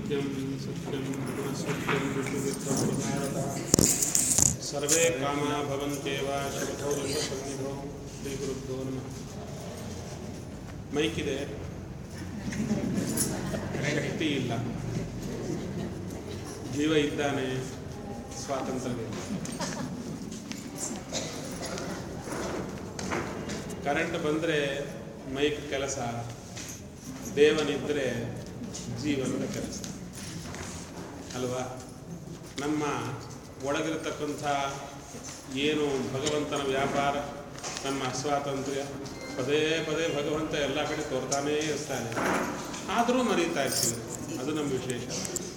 नित्यं सत्यं सत्यं विष्णुवित्तप्रसारता सर्वे कामा भवन्त्येव शब्दौ सन्निधौ ಶ್ರೀಗುರುಭ್ಯೋ ನಮಃ ಮೈಕಿದೆ ಶಕ್ತಿ ಇಲ್ಲ ಜೀವ ಇದ್ದಾನೆ ಸ್ವಾತಂತ್ರ್ಯವಿಲ್ಲ ಕರೆಂಟ್ ಬಂದರೆ ಮೈಕ್ ಕೆಲಸ ದೇವನಿದ್ದರೆ ಜೀವನದ ಕೆಲಸ ಅಲ್ವಾ ನಮ್ಮ ಒಳಗಿರತಕ್ಕಂಥ ಏನು ಭಗವಂತನ ವ್ಯಾಪಾರ ನಮ್ಮ ಸ್ವಾತಂತ್ರ್ಯ ಪದೇ ಪದೇ ಭಗವಂತ ಎಲ್ಲ ಕಡೆ ತೋರ್ತಾನೇ ಇರ್ತಾನೆ ಆದರೂ ಮರೀತಾ ಇರ್ತೀವಿ ಅದು ನಮ್ಮ ವಿಶೇಷ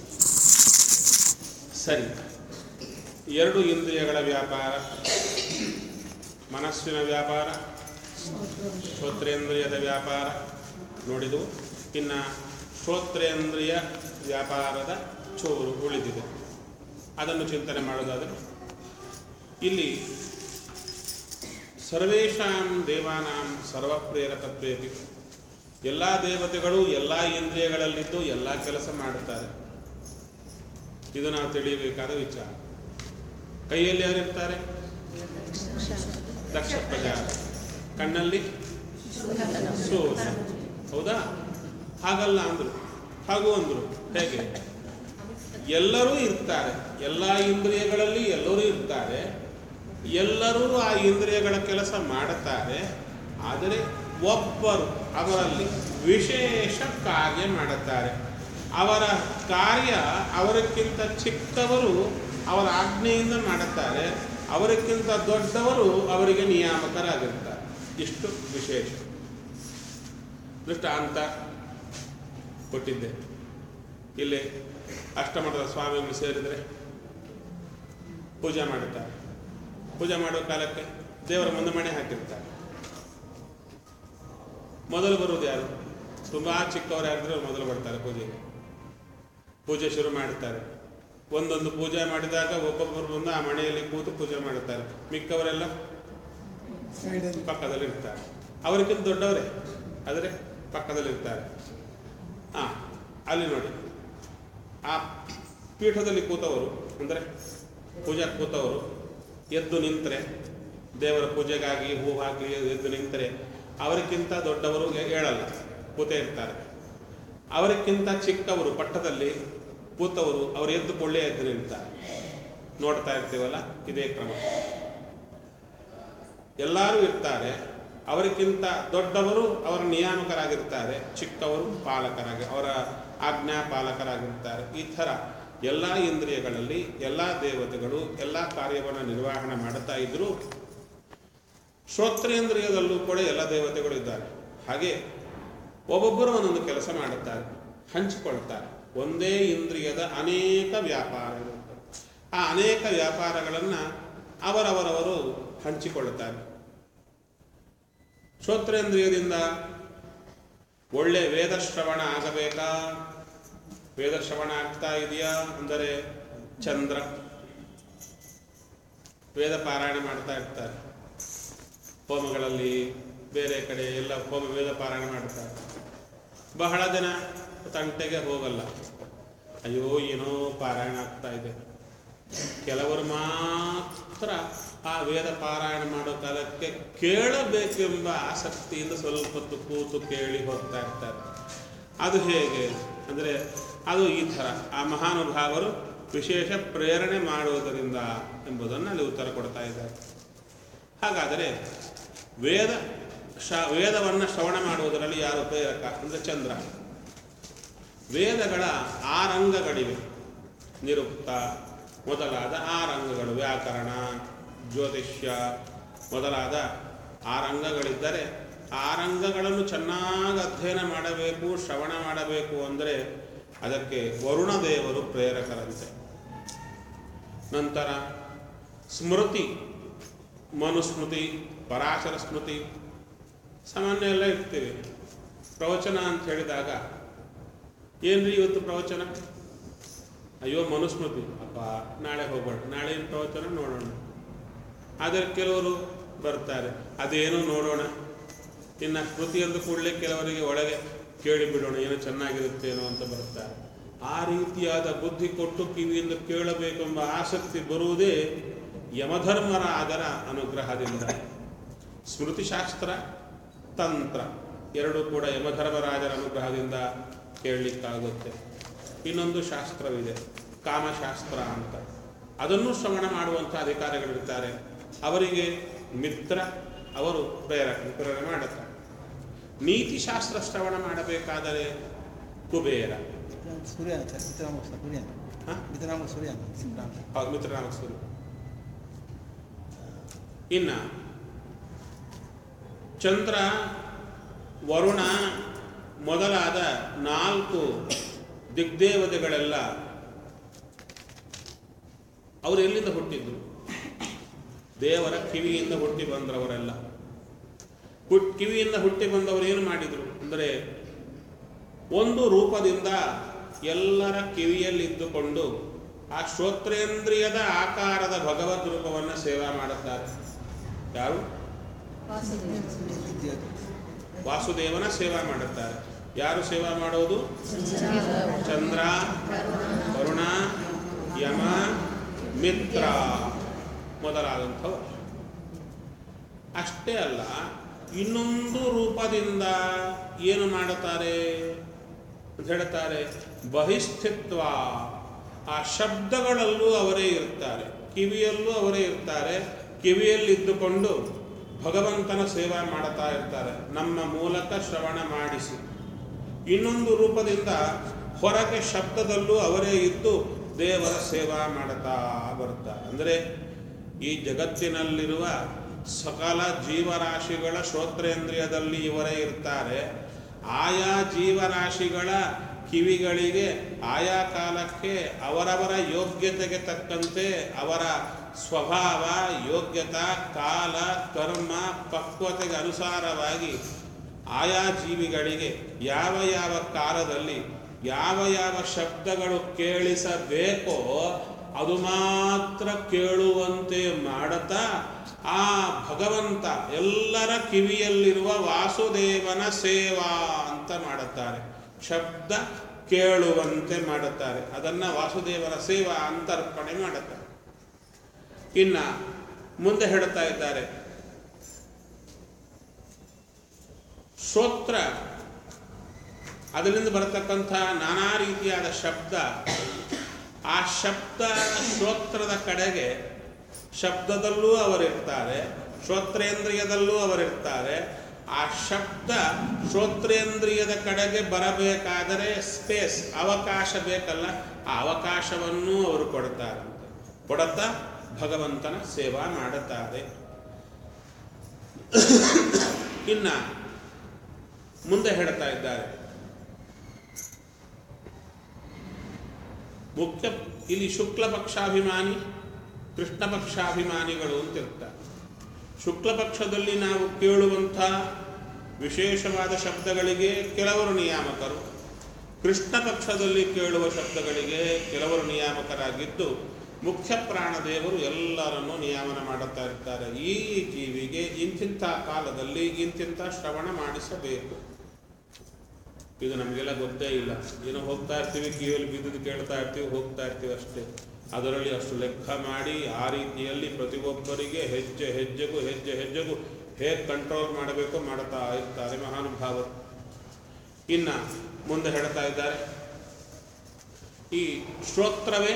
ಸರಿ ಎರಡು ಇಂದ್ರಿಯಗಳ ವ್ಯಾಪಾರ ಮನಸ್ಸಿನ ವ್ಯಾಪಾರ ಶ್ರೋತ್ರೇಂದ್ರಿಯದ ವ್ಯಾಪಾರ ನೋಡಿದು ಇನ್ನು ಶ್ರೋತ್ರೇಂದ್ರಿಯ ವ್ಯಾಪಾರದ ಚೂರು ಉಳಿದಿದೆ ಅದನ್ನು ಚಿಂತನೆ ಮಾಡೋದಾದರೆ ಇಲ್ಲಿ ಸರ್ವೇಷಾಂ ದೇವಾನಾಂ ಸರ್ವಪ್ರೇರಕತ್ವೇಪಿ ಎಲ್ಲ ದೇವತೆಗಳು ಎಲ್ಲ ಇಂದ್ರಿಯಗಳಲ್ಲಿದ್ದು ಎಲ್ಲ ಕೆಲಸ ಮಾಡುತ್ತಾರೆ ಇದು ನಾವು ತಿಳಿಯಬೇಕಾದ ವಿಚಾರ ಕೈಯಲ್ಲಿ ಯಾರಿರ್ತಾರೆ ದಕ್ಷ ಪ್ರಜಾ ಕಣ್ಣಲ್ಲಿ ಸೂರ್ಯ ಹೌದಾ ಹಾಗಲ್ಲ ಅಂದ್ರು ಹಾಗೂ ಅಂದ್ರು ಹೇಗೆ ಎಲ್ಲರೂ ಇರ್ತಾರೆ ಎಲ್ಲ ಇಂದ್ರಿಯಗಳಲ್ಲಿ ಎಲ್ಲರೂ ಇರ್ತಾರೆ ಎಲ್ಲರೂ ಆ ಇಂದ್ರಿಯಗಳ ಕೆಲಸ ಮಾಡುತ್ತಾರೆ ಆದರೆ ಒಬ್ಬರು ಅವರಲ್ಲಿ ವಿಶೇಷ ಕಾರ್ಯ ಮಾಡುತ್ತಾರೆ ಅವರ ಕಾರ್ಯ ಅವರಕ್ಕಿಂತ ಚಿಕ್ಕವರು ಅವರ ಆಜ್ಞೆಯಿಂದ ಮಾಡುತ್ತಾರೆ ಅವರಿಗಿಂತ ದೊಡ್ಡವರು ಅವರಿಗೆ ನಿಯಾಮಕರಾಗಿರ್ತಾರೆ ಇಷ್ಟು ವಿಶೇಷ ದೃಷ್ಟಾಂತ ಕೊಟ್ಟಿದ್ದೆ ಇಲ್ಲಿ ಅಷ್ಟಮಠದ ಸ್ವಾಮಿಗಳು ಸೇರಿದರೆ ಪೂಜೆ ಮಾಡುತ್ತಾರೆ ಪೂಜೆ ಮಾಡೋ ಕಾಲಕ್ಕೆ ದೇವರ ಮುಂದೆ ಮಣೆ ಹಾಕಿರ್ತಾರೆ ಮೊದಲು ಬರುವುದು ಯಾರು ತುಂಬ ಚಿಕ್ಕವರು ಯಾರಿದ್ರೆ ಮೊದಲು ಬರ್ತಾರೆ ಪೂಜೆಗೆ ಪೂಜೆ ಶುರು ಮಾಡುತ್ತಾರೆ ಒಂದೊಂದು ಪೂಜೆ ಮಾಡಿದಾಗ ಒಬ್ಬೊಬ್ಬರು ಬಂದು ಆ ಮನೆಯಲ್ಲಿ ಕೂತು ಪೂಜೆ ಮಾಡುತ್ತಾರೆ ಮಿಕ್ಕವರೆಲ್ಲ ಪಕ್ಕದಲ್ಲಿ ಇರ್ತಾರೆ ಅವರಿಗಿಂತ ದೊಡ್ಡವರೇ ಆದರೆ ಪಕ್ಕದಲ್ಲಿ ಇರ್ತಾರೆ ಹಾಂ ಅಲ್ಲಿ ನೋಡಿ ಆ ಪೀಠದಲ್ಲಿ ಕೂತವರು ಅಂದರೆ ಪೂಜಾ ಕೂತವರು ಎದ್ದು ನಿಂತರೆ ದೇವರ ಪೂಜೆಗಾಗಿ ಹೂ ಹಾಕಿ ಎದ್ದು ನಿಂತರೆ ಅವರಿಗಿಂತ ದೊಡ್ಡವರು ಹೇಳಲ್ಲ ಕೂತೇ ಇರ್ತಾರೆ ಅವರಿಗಿಂತ ಚಿಕ್ಕವರು ಪಟ್ಟದಲ್ಲಿ ಕೂತವರು ಅವರು ಎದ್ದು ಕೊಳ್ಳೆ ಎದ್ದು ನಿಲ್ತಾರೆ ನೋಡ್ತಾ ಇರ್ತೀವಲ್ಲ ಇದೇ ಕ್ರಮ ಎಲ್ಲರೂ ಇರ್ತಾರೆ ಅವರಿಗಿಂತ ದೊಡ್ಡವರು ಅವರ ನಿಯಾಮಕರಾಗಿರ್ತಾರೆ ಚಿಕ್ಕವರು ಪಾಲಕರಾಗಿ ಅವರ ಆಜ್ಞಾ ಪಾಲಕರಾಗಿರ್ತಾರೆ ಈ ಥರ ಎಲ್ಲ ಇಂದ್ರಿಯಗಳಲ್ಲಿ ಎಲ್ಲ ದೇವತೆಗಳು ಎಲ್ಲ ಕಾರ್ಯವನ್ನು ನಿರ್ವಹಣೆ ಮಾಡುತ್ತಾ ಇದ್ದರೂ ಶ್ರೋತ್ರೇಂದ್ರಿಯದಲ್ಲೂ ಕೂಡ ಎಲ್ಲ ದೇವತೆಗಳು ಇದ್ದಾರೆ ಹಾಗೆ ಒಬ್ಬೊಬ್ಬರು ಒಂದೊಂದು ಕೆಲಸ ಮಾಡುತ್ತಾರೆ ಹಂಚಿಕೊಳ್ತಾರೆ ಒಂದೇ ಇಂದ್ರಿಯದ ಅನೇಕ ವ್ಯಾಪಾರಗಳು ಆ ಅನೇಕ ವ್ಯಾಪಾರಗಳನ್ನು ಅವರವರವರು ಹಂಚಿಕೊಳ್ಳುತ್ತಾರೆ ಶ್ರೋತ್ರೇಂದ್ರಿಯದಿಂದ ಒಳ್ಳೆ ವೇದ ಶ್ರವಣ ಆಗಬೇಕಾ ವೇದ ಶ್ರವಣ ಆಗ್ತಾ ಇದೆಯಾ ಅಂದರೆ ಚಂದ್ರ ವೇದ ಪಾರಾಯಣ ಮಾಡ್ತಾ ಇರ್ತಾರೆ ಹೋಮಗಳಲ್ಲಿ ಬೇರೆ ಕಡೆ ಎಲ್ಲ ಹೋಮ ವೇದ ಪಾರಾಯಣ ಮಾಡ್ತಾರೆ ಬಹಳ ಜನ ತಂಟೆಗೆ ಹೋಗಲ್ಲ ಅಯ್ಯೋ ಏನೋ ಪಾರಾಯಣ ಆಗ್ತಾ ಇದೆ ಕೆಲವರು ಮಾತ್ರ ಆ ವೇದ ಪಾರಾಯಣ ಮಾಡೋ ಕಾಲಕ್ಕೆ ಕೇಳಬೇಕೆಂಬ ಆಸಕ್ತಿಯಿಂದ ಸ್ವಲ್ಪ ಹೊತ್ತು ಕೂತು ಕೇಳಿ ಹೋಗ್ತಾ ಇರ್ತಾರೆ ಅದು ಹೇಗೆ ಅಂದರೆ ಅದು ಈ ಥರ ಆ ಮಹಾನುಭಾವರು ವಿಶೇಷ ಪ್ರೇರಣೆ ಮಾಡುವುದರಿಂದ ಎಂಬುದನ್ನು ಅಲ್ಲಿ ಉತ್ತರ ಕೊಡ್ತಾ ಇದ್ದಾರೆ ಹಾಗಾದರೆ ವೇದ ಶ ವೇದವನ್ನು ಶ್ರವಣ ಮಾಡುವುದರಲ್ಲಿ ಯಾರು ಪ್ರೇರಕ ಅಂದರೆ ಚಂದ್ರ ವೇದಗಳ ಆರಂಗಗಳಿವೆ ನಿರುಕ್ತ ಮೊದಲಾದ ಆರಂಗಗಳು ವ್ಯಾಕರಣ ಜ್ಯೋತಿಷ್ಯ ಮೊದಲಾದ ಆರಂಗಗಳಿದ್ದರೆ ಆರಂಗಗಳನ್ನು ಚೆನ್ನಾಗಿ ಅಧ್ಯಯನ ಮಾಡಬೇಕು ಶ್ರವಣ ಮಾಡಬೇಕು ಅಂದರೆ ಅದಕ್ಕೆ ವರುಣ ದೇವರು ಪ್ರೇರಕರಂತೆ ನಂತರ ಸ್ಮೃತಿ ಮನುಸ್ಮೃತಿ ಪರಾಶರ ಸ್ಮೃತಿ ಸಾಮಾನ್ಯ ಎಲ್ಲ ಇರ್ತೀವಿ ಪ್ರವಚನ ಅಂತ ಹೇಳಿದಾಗ ಏನ್ರಿ ಇವತ್ತು ಪ್ರವಚನ ಅಯ್ಯೋ ಮನುಸ್ಮೃತಿ ಅಪ್ಪ ನಾಳೆ ಹೋಗೋಣ ನಾಳೆ ಏನು ಪ್ರವಚನ ನೋಡೋಣ ಆದರೆ ಕೆಲವರು ಬರ್ತಾರೆ ಅದೇನೋ ನೋಡೋಣ ಇನ್ನು ಸ್ಮೃತಿ ಅಂದ ಕೂಡಲೇ ಕೆಲವರಿಗೆ ಒಳಗೆ ಕೇಳಿ ಬಿಡೋಣ ಏನೋ ಚೆನ್ನಾಗಿರುತ್ತೇನೋ ಅಂತ ಬರ್ತಾರೆ ಆ ರೀತಿಯಾದ ಬುದ್ಧಿ ಕೊಟ್ಟು ಕಿವಿಯಿಂದ ಕೇಳಬೇಕೆಂಬ ಆಸಕ್ತಿ ಬರುವುದೇ ಯಮಧರ್ಮರಾಜರ ಅನುಗ್ರಹದಿಂದ ಸ್ಮೃತಿಶಾಸ್ತ್ರ ತಂತ್ರ ಎರಡೂ ಕೂಡ ಯಮಧರ್ಮರಾಜರ ಅನುಗ್ರಹದಿಂದ ಕೇಳಲಿಕ್ಕಾಗುತ್ತೆ ಇನ್ನೊಂದು ಶಾಸ್ತ್ರವಿದೆ ಕಾಮಶಾಸ್ತ್ರ ಅಂತ ಅದನ್ನು ಶ್ರವಣ ಮಾಡುವಂಥ ಅಧಿಕಾರಿಗಳಿರ್ತಾರೆ ಅವರಿಗೆ ಮಿತ್ರ ಅವರು ಪ್ರೇರಕ ಪ್ರೇರಣೆ ಮಾಡುತ್ತಾರೆ ನೀತಿಶಾಸ್ತ್ರ ಶ್ರವಣ ಮಾಡಬೇಕಾದರೆ ಕುಬೇರ ಸೂರ್ಯ ಸರ್ ಮಿತ್ರನಾಮ ಸೂರ್ಯ ಹ? ಮಿತ್ರನಾಮ ಸೂರ್ಯ ಸಿದ್ಧಾಂತ ಹೌದು ಮಿತ್ರನಾಮ ಸೂರ್ಯ ಇನ್ನ ಚಂದ್ರ ವರುಣ ಮೊದಲಾದ ನಾಲ್ಕು ದಿಗ್ದೇವತೆಗಳೆಲ್ಲ ಅವರು ಎಲ್ಲಿಂದ ಹುಟ್ಟಿದ್ರು ದೇವರ ಕಿವಿಯಿಂದ ಹುಟ್ಟಿ ಬಂದ್ರವರೆಲ್ಲ ಹುಟ್ ಕಿವಿಯಿಂದ ಹುಟ್ಟಿ ಬಂದವರು ಏನು ಮಾಡಿದ್ರು ಅಂದರೆ ಒಂದು ರೂಪದಿಂದ ಎಲ್ಲರ ಕಿವಿಯಲ್ಲಿದ್ದುಕೊಂಡು ಆ ಶ್ರೋತ್ರೇಂದ್ರಿಯದ ಆಕಾರದ ಭಗವದ್ ರೂಪವನ್ನು ಸೇವಾ ಮಾಡುತ್ತಾರೆ ಯಾರು ವಾಸುದೇವನ ಸೇವಾ ಮಾಡುತ್ತಾರೆ ಯಾರು ಸೇವಾ ಮಾಡೋದು ಚಂದ್ರ ವರುಣ ಯಮ ಮಿತ್ರ ಮೊದಲಾದಂಥವು ಅಷ್ಟೇ ಅಲ್ಲ ಇನ್ನೊಂದು ರೂಪದಿಂದ ಏನು ಮಾಡುತ್ತಾರೆ ಅಂತ ಹೇಳ್ತಾರೆ ಬಹಿಸ್ಥಿತ್ವ ಆ ಶಬ್ದಗಳಲ್ಲೂ ಅವರೇ ಇರ್ತಾರೆ ಕಿವಿಯಲ್ಲೂ ಅವರೇ ಇರ್ತಾರೆ ಕಿವಿಯಲ್ಲಿದ್ದುಕೊಂಡು ಭಗವಂತನ ಸೇವಾ ಮಾಡುತ್ತಾ ಇರ್ತಾರೆ ನಮ್ಮ ಮೂಲಕ ಶ್ರವಣ ಮಾಡಿಸಿ ಇನ್ನೊಂದು ರೂಪದಿಂದ ಹೊರಗೆ ಶಬ್ದದಲ್ಲೂ ಅವರೇ ಇದ್ದು ದೇವರ ಸೇವಾ ಮಾಡುತ್ತಾ ಬರ್ತಾರೆ ಅಂದರೆ ಈ ಜಗತ್ತಿನಲ್ಲಿರುವ ಸಕಲ ಜೀವರಾಶಿಗಳ ಶ್ರೋತ್ರೇಂದ್ರಿಯದಲ್ಲಿ ಇವರೇ ಇರ್ತಾರೆ ಆಯಾ ಜೀವರಾಶಿಗಳ ಕಿವಿಗಳಿಗೆ ಆಯಾ ಕಾಲಕ್ಕೆ ಅವರವರ ಯೋಗ್ಯತೆಗೆ ತಕ್ಕಂತೆ ಅವರ ಸ್ವಭಾವ ಯೋಗ್ಯತಾ ಕಾಲ ಕರ್ಮ ಪಕ್ವತೆಗೆ ಅನುಸಾರವಾಗಿ ಆಯಾ ಜೀವಿಗಳಿಗೆ ಯಾವ ಯಾವ ಕಾಲದಲ್ಲಿ ಯಾವ ಯಾವ ಶಬ್ದಗಳು ಕೇಳಿಸಬೇಕೋ ಅದು ಮಾತ್ರ ಕೇಳುವಂತೆ ಮಾಡುತ್ತಾ ಆ ಭಗವಂತ ಎಲ್ಲರ ಕಿವಿಯಲ್ಲಿರುವ ವಾಸುದೇವನ ಸೇವಾ ಅಂತ ಮಾಡುತ್ತಾರೆ ಶಬ್ದ ಕೇಳುವಂತೆ ಮಾಡುತ್ತಾರೆ ಅದನ್ನ ವಾಸುದೇವನ ಸೇವಾ ಅಂತ ಅರ್ಪಣೆ ಮಾಡುತ್ತಾರೆ ಇನ್ನ ಮುಂದೆ ಹೇಳುತ್ತಾ ಇದ್ದಾರೆ ಶ್ರೋತ್ರ ಅದರಿಂದ ಬರತಕ್ಕಂಥ ನಾನಾ ರೀತಿಯಾದ ಶಬ್ದ ಆ ಶಬ್ದ ಶ್ರೋತ್ರದ ಕಡೆಗೆ ಶಬ್ದದಲ್ಲೂ ಅವರಿರ್ತಾರೆ ಶ್ರೋತ್ರೇಂದ್ರಿಯದಲ್ಲೂ ಅವರಿರ್ತಾರೆ ಆ ಶಬ್ದ ಶ್ರೋತ್ರೇಂದ್ರಿಯದ ಕಡೆಗೆ ಬರಬೇಕಾದರೆ ಸ್ಪೇಸ್ ಅವಕಾಶ ಬೇಕಲ್ಲ ಆ ಅವಕಾಶವನ್ನೂ ಅವರು ಕೊಡ್ತಾರೆ ಕೊಡುತ್ತಾ ಭಗವಂತನ ಸೇವಾ ಮಾಡುತ್ತಾರೆ ಇನ್ನ ಮುಂದೆ ಹೇಳ್ತಾ ಇದ್ದಾರೆ ಮುಖ್ಯ ಇಲ್ಲಿ ಶುಕ್ಲ ಪಕ್ಷಾಭಿಮಾನಿ ಕೃಷ್ಣ ಪಕ್ಷಾಭಿಮಾನಿಗಳು ಅಂತ ಇರ್ತಾರೆ ಶುಕ್ಲ ಪಕ್ಷದಲ್ಲಿ ನಾವು ಕೇಳುವಂಥ ವಿಶೇಷವಾದ ಶಬ್ದಗಳಿಗೆ ಕೆಲವರು ನಿಯಾಮಕರು ಕೃಷ್ಣ ಪಕ್ಷದಲ್ಲಿ ಕೇಳುವ ಶಬ್ದಗಳಿಗೆ ಕೆಲವರು ನಿಯಾಮಕರಾಗಿದ್ದು ಮುಖ್ಯ ಪ್ರಾಣದೇವರು ಎಲ್ಲರನ್ನೂ ನಿಯಾಮನ ಮಾಡುತ್ತಾ ಇರ್ತಾರೆ ಈ ಜೀವಿಗೆ ಇಂತಿಂಥ ಕಾಲದಲ್ಲಿ ಇಂತಿಂಥ ಶ್ರವಣ ಮಾಡಿಸಬೇಕು ಇದು ನಮಗೆಲ್ಲ ಗೊತ್ತೇ ಇಲ್ಲ ಏನೋ ಹೋಗ್ತಾ ಇರ್ತೀವಿ ಕಿವಿಯಲ್ಲಿ ಬಿದ್ದು ಕೇಳ್ತಾ ಇರ್ತೀವಿ ಹೋಗ್ತಾ ಇರ್ತೀವಿ ಅಷ್ಟೇ ಅದರಲ್ಲಿ ಅಷ್ಟು ಲೆಕ್ಕ ಮಾಡಿ ಆ ರೀತಿಯಲ್ಲಿ ಪ್ರತಿಯೊಬ್ಬರಿಗೆ ಹೆಜ್ಜೆ ಹೆಜ್ಜೆಗೂ ಹೆಜ್ಜೆ ಹೆಜ್ಜೆಗೂ ಹೇಗೆ ಕಂಟ್ರೋಲ್ ಮಾಡಬೇಕು ಮಾಡುತ್ತಾ ಇರ್ತಾರೆ ಮಹಾನುಭಾವರು ಇನ್ನ ಮುಂದೆ ಹೇಳ್ತಾ ಇದ್ದಾರೆ ಈ ಶ್ರೋತ್ರವೇ